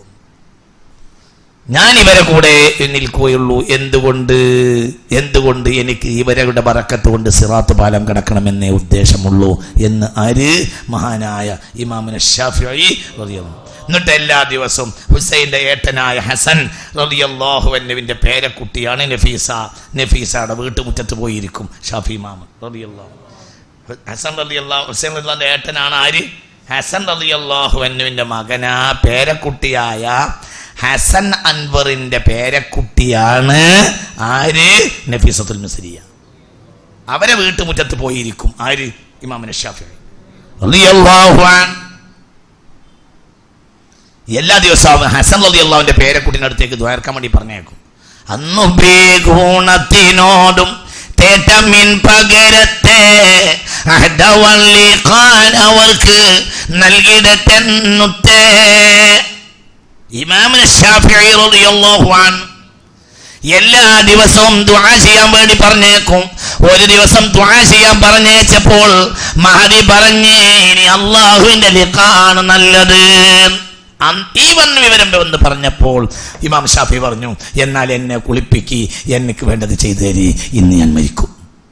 ഞാൻ ഇവരെ കൂടെ നിൽക്കുകയുള്ളൂ എന്തുകൊണ്ട് എന്തുകൊണ്ട് എനിക്ക് ഇവരുടെ ബറക്കത്ത് കൊണ്ട് സിറാത്ത് പാലം കിടക്കണമെന്നേ ഉദ്ദേശമുള്ളൂ എന്ന് ആര് മഹാനായ ഇമാമുന ഷാഫി റളിയല്ലാഹു എന്നിട്ട് എല്ലാ ദിവസവും ഹുസൈൻ്റെ ഏട്ടനായ ഹസൻ റളിയല്ലാഹു അന്നുവിൻ്റെ പേരക്കുട്ടിയാണ് നഫീസ നഫീസയുടെ വീട്ടുമുറ്റത്ത് പോയിരിക്കും ഷാഫി ഇമാം റളിയല്ലാഹു ഹസൻ റലി അള്ളാഹു ഹുസൈൻ അള്ളാന്റെ ഏട്ടനാണ് ആര് ഹസൻ റലി അള്ളാഹു അന്നുവിൻ്റെ മകനാ പേരക്കുട്ടിയായ ഹസൻ അൻവറിന്റെ പേരക്കുട്ടിയാണ് ആര് നഫീസത്തുൽ മിസ്രിയ അവരെ വീട്ടുമുറ്റത്ത് പോയിരിക്കും ആര് ഇമാമിന് ഷാഫി റളിയല്ലാഹു അൻ എല്ലാ ദിവസവും ഹസൻ റലി അള്ളാഹുവിന്റെ പേരക്കുട്ടിൻ്റെ അടുത്തേക്ക് ദ്വാരക്കാൻ വേണ്ടി പറഞ്ഞേക്കും അന്നു ബേഗുണത്തിനോടും തേറ്റമിൻ പകരത്തെ അഹദവള്ളിഖാൻ അവർക്ക് നൽകിടത്തെന്നുത്തേ ഇമാമിന് ഷാഫിഈ റളിയല്ലാഹു അൻഹു എല്ലാ ദിവസവും ദുആ ചെയ്യാൻ വേണ്ടി പറഞ്ഞേക്കും ഒരു ദിവസം ദുആ ചെയ്യാൻ പറഞ്ഞേച്ചപ്പോൾ മഹദി പറഞ്ഞേ ഇനി അള്ളാഹുവിന്റെ ലിഖാണ് നല്ലത് അൻ- ഈ വന്ന വിവരം എന്ന് പറഞ്ഞപ്പോൾ ഇമാം ഷാഫി പറഞ്ഞു എന്നാൽ എന്നെ കുളിപ്പിക്കി എനിക്ക് വേണ്ടത് ചെയ്തു തരി ഇന്ന് ഞാൻ മരിക്കും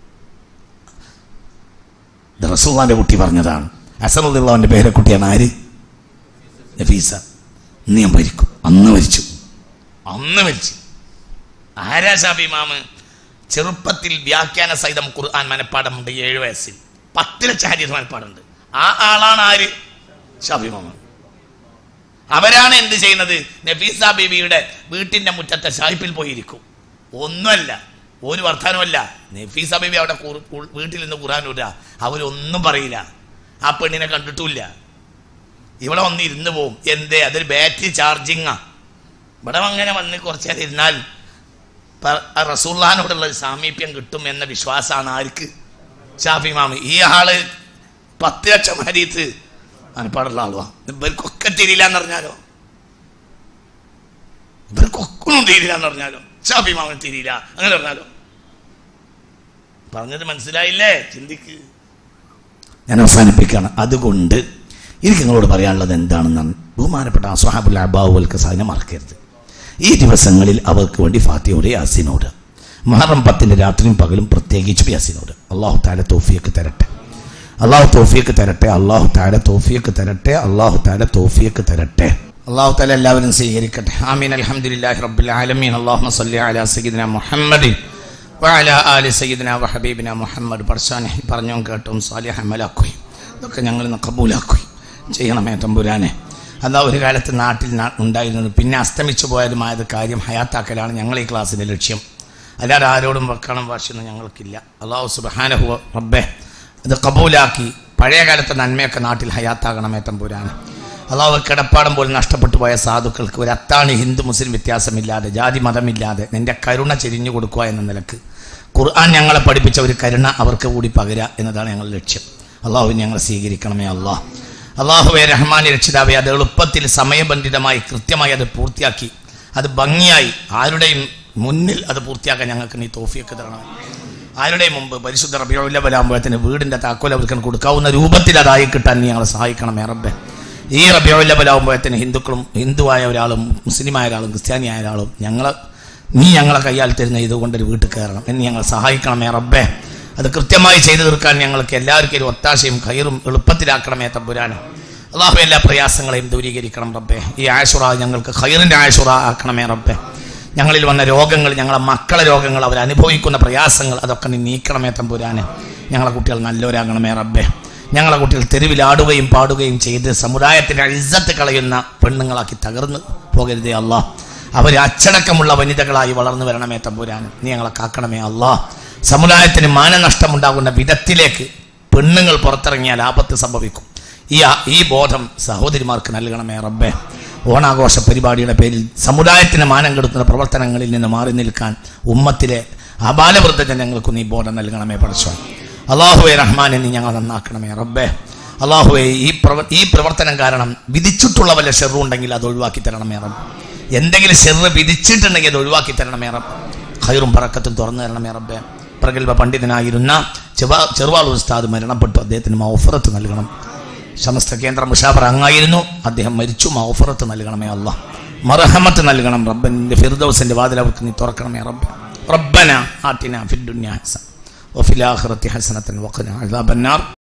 ഇത് റസൂള്ളാന്റെ കുട്ടി പറഞ്ഞതാണ് അസറുള്ളവന്റെ പേരക്കുട്ടിയാണ് ആര് നഫീസ ഇന്ന് ഞാൻ മരിക്കും അന്ന് മരിച്ചു അന്ന് മരിച്ചു ആരാ ഷാഫി ഇമാമ് ചെറുപ്പത്തിൽ വ്യാഖ്യാന സഹിതം ഖുർആൻ മനപ്പാടമുണ്ട് ഏഴ് വയസ്സിൽ പത്തിലെ ചാരിയത് മനപ്പാടുണ്ട് ആ ആളാണ് ആര് ഷാഫി ഇമാമ അവരാണ് എന്ത് ചെയ്യുന്നത് നഫീസ ബീബിയുടെ വീട്ടിന്റെ മുറ്റത്തെ ഷാഹിപ്പിൽ പോയിരിക്കും ഒന്നുമല്ല ഒരു വർത്താനമല്ല നഫീസ ബീബി അവിടെ ഖുർ- ഖുർ- വീട്ടിൽ നിന്ന് ഖുർആൻ വിടുക അവരൊന്നും പറയില്ല ആ പെണ്ണിനെ കണ്ടിട്ടില്ല ഇവിടെ വന്ന് ഇരുന്ന് പോവും എന്തേ അതൊരു ബാറ്ററി ചാർജിങ്ങാ ഇവിടെ അങ്ങനെ വന്ന് കുറച്ച് നേരം ഇരുന്നാൽ പ- ആ റസൂള്ളാനോടുള്ള ഒരു സാമീപ്യം കിട്ടും എന്ന വിശ്വാസമാണ് ആർക്ക് ഷാഫി മാമി ഈ ആള് പത്ത് ലക്ഷം ഹരീത്ത് മനപ്പാടുള്ള ആളുവാ ഇവർക്കൊക്കെ തിരിയില്ല എന്ന് പറഞ്ഞാലോ ഇവർക്കൊന്നും തിരിയില്ല എന്ന് പറഞ്ഞാലോ ഷാഫി മാമന് തിരിയില്ല അങ്ങനെ പറഞ്ഞാലോ പറഞ്ഞത് മനസ്സിലായില്ലേ ചിന്തിക്ക് ഞാൻ അവസാനിപ്പിക്കുകയാണ് അതുകൊണ്ട് എനിക്ക് നിങ്ങളോട് പറയാനുള്ളത് എന്താണെന്നാണ് ബഹുമാനപ്പെട്ട അസ്വാബുൽ അബാവുൽക്ക് സാധനം മറക്കരുത് ഈ ദിവസങ്ങളിൽ അവർക്ക് വേണ്ടി ഫാത്തിയോട് യാസിനോട് മഹറം പത്തിന്റെ രാത്രിയും പകലും പ്രത്യേകിച്ചും യാസിനോട് അള്ളാഹു താല തോഫിയൊക്കെ തരട്ടെ അള്ളാഹു തോഫിയൊക്കെ തരട്ടെ അള്ളാഹു താല തോഫിയൊക്കെ തരട്ടെ അള്ളാഹു താല തോഫിയൊക്കെ തരട്ടെ അള്ളാഹു താല എല്ലാവരും സ്വീകരിക്കട്ടെ ആമീൻ അൽഹംദുലില്ലാഹി റബ്ബിൽ ആലമീൻ അല്ലാഹുമ്മ സ്വല്ലി അലാ സയ്യിദിന മുഹമ്മദിൻ വഅല ആലി സയ്യിദിന വഹബീബിന മുഹമ്മദ് പർശാനെ പറഞ്ഞും കേട്ടും സാലിഹ അമലാക്കുകയും ഇതൊക്കെ ഞങ്ങൾ ഇന്ന് കബൂലാക്കുകയും ചെയ്യണമേ തമ്പുരാനെ അതാ ഒരു കാലത്ത് നാട്ടിൽ നാ- ഉണ്ടായിരുന്നത് പിന്നെ അസ്തമിച്ചു പോയതുമായത് കാര്യം ഹയാത്താക്കലാണ് ഞങ്ങൾ ഈ ക്ലാസ്സിൻ്റെ ലക്ഷ്യം അല്ലാതെ ആരോടും വെക്കണം വാശിയൊന്നും ഞങ്ങൾക്കില്ല അള്ളാഹു സുബഹാനഹു റബ്ബെ ഇത് കബൂലാക്കി പഴയ കാലത്തെ നന്മയൊക്കെ നാട്ടിൽ ഹയാത്താകണമേ തമ്പുരാനെ അള്ളാഹു കിടപ്പാടം പോലും നഷ്ടപ്പെട്ടു പോയ സാധുക്കൾക്ക് ഒരു അത്താണി ഹിന്ദു മുസ്ലിം വ്യത്യാസമില്ലാതെ ജാതി മതമില്ലാതെ നിന്റെ കരുണ ചെരിഞ്ഞു കൊടുക്കുക എന്ന നിലക്ക് ഖുർആൻ ഞങ്ങളെ പഠിപ്പിച്ച ഒരു കരുണ അവർക്ക് കൂടി പകരുക എന്നതാണ് ഞങ്ങളുടെ ലക്ഷ്യം അള്ളാഹു ഞങ്ങൾ സ്വീകരിക്കണമേ അള്ളാഹ് അള്ളാഹുവെ റഹ്മാനി രക്ഷിതാവെ അത് എളുപ്പത്തിൽ സമയബന്ധിതമായി കൃത്യമായി അത് പൂർത്തിയാക്കി അത് ഭംഗിയായി ആരുടെയും മുന്നിൽ അത് പൂർത്തിയാക്കാൻ ഞങ്ങൾക്ക് നീ തോഫിയൊക്കെ തരണം ആരുടെയും മുമ്പ് പരിശുദ്ധ റബിയോല്ലവലാകുമ്പോഴത്തിന് വീടിന്റെ താക്കോൽ അവർക്ക് കൊടുക്കാവുന്ന രൂപത്തിൽ അതായി കിട്ടാൻ നീ ഞങ്ങളെ സഹായിക്കണമേ റബ്ബെ ഈ റബിയോല്ലവലാകുമ്പോഴത്തിന് ഹിന്ദുക്കളും ഹിന്ദുവായ ഒരാളും മുസ്ലിമായ ഒരാളും ക്രിസ്ത്യാനിയായ ഒരാളും ഞങ്ങളെ നീ ഞങ്ങളെ കയ്യാൽ തരുന്ന ഇതുകൊണ്ടൊരു വീട്ടിൽ കയറണം എന്ന് ഞങ്ങൾ സഹായിക്കണമേ റബ്ബേ അത് കൃത്യമായി ചെയ്തു തീർക്കാൻ ഞങ്ങൾക്ക് എല്ലാവർക്കും ഒരു ഒത്താശയും കയറും എളുപ്പത്തിലാക്കണമേ തമ്പുരാനെ അള്ളാഹു എല്ലാ പ്രയാസങ്ങളെയും ദൂരീകരിക്കണം റബ്ബേ ഈ ആഷുറ ഞങ്ങൾക്ക് ഖൈറിന്റെ ആഷുറ ആക്കണമേ റബ്ബേ ഞങ്ങളിൽ വന്ന രോഗങ്ങൾ ഞങ്ങളെ മക്കളെ രോഗങ്ങൾ അവർ അനുഭവിക്കുന്ന പ്രയാസങ്ങൾ അതൊക്കെ നീ നീക്കണമേ തമ്പുരാനെ ഞങ്ങളെ കുട്ടികൾ നല്ലവരാകണമേ റബ്ബേ ഞങ്ങളെ കുട്ടികൾ തെരുവിലാടുകയും പാടുകയും ചെയ്ത് സമുദായത്തിന്റെ ഇജ്ജത്ത് കളയുന്ന പെണ്ണുങ്ങളാക്കി തകർന്നു പോകരുതേ അള്ളാഹ് അവർ അച്ചടക്കമുള്ള വനിതകളായി വളർന്നു വരണമേ തമ്പുരാൻ നീ ഞങ്ങളെ കാക്കണമേ അള്ളാഹ് സമുദായത്തിന് മാനനഷ്ടമുണ്ടാകുന്ന വിധത്തിലേക്ക് പെണ്ണുങ്ങൾ പുറത്തിറങ്ങിയാൽ ആപത്ത് സംഭവിക്കും ഈ ആ- ഈ ബോധം സഹോദരിമാർക്ക് നൽകണമേ റബ്ബേ ഓണാഘോഷ പരിപാടിയുടെ പേരിൽ സമുദായത്തിന് മാനം കെടുത്തുന്ന പ്രവർത്തനങ്ങളിൽ നിന്ന് മാറി നിൽക്കാൻ ഉമ്മത്തിലെ അപാലവൃദ്ധ ജനങ്ങൾക്ക് നീ ബോധം നൽകണമേ പഠിച്ചോ അള്ളാഹുവെ റഹ്മാനെ നീ ഞങ്ങൾ നന്നാക്കണമേ റബ്ബേ അള്ളാഹുവെ ഈ പ്രവ ഈ പ്രവർത്തനം കാരണം വിധിച്ചിട്ടുള്ള വല്ല ഷെറുണ്ടെങ്കിൽ അത് ഒഴിവാക്കി തരണമേ റബ്ബ് എന്തെങ്കിലും ഷെറ് വിധിച്ചിട്ടുണ്ടെങ്കിൽ അത് ഒഴിവാക്കി തരണമേ റബ്ബ് ഖൈറും പറക്കത്തും തുറന്നു തരണമേ റബ്ബേ പ്രഗത്ഭ പണ്ഡിതനായിരുന്ന ചെവാ ചെറുവാൾ ഉസ്താദ് മരണപ്പെട്ടു അദ്ദേഹത്തിന് മൗഫറത്ത് നൽകണം സമസ്ത കേന്ദ്ര മുഷാഫർ അങ്ങായിരുന്നു അദ്ദേഹം മരിച്ചു മൗഫറത്ത് നൽകണമേ അല്ല മറഹമത്ത് നൽകണം റബ്ബന്റെ ഫിർദൗസിന്റെ വാതിൽ അവർക്ക് നീ തുറക്കണമേ റബ്ബ് റബ്ബന ആറ്റിന ഫിൽ ദുനിയ ഹസന വഫിൽ ആഖിറതി ഹസനത്തൻ വഖിന അദാബന്നാർ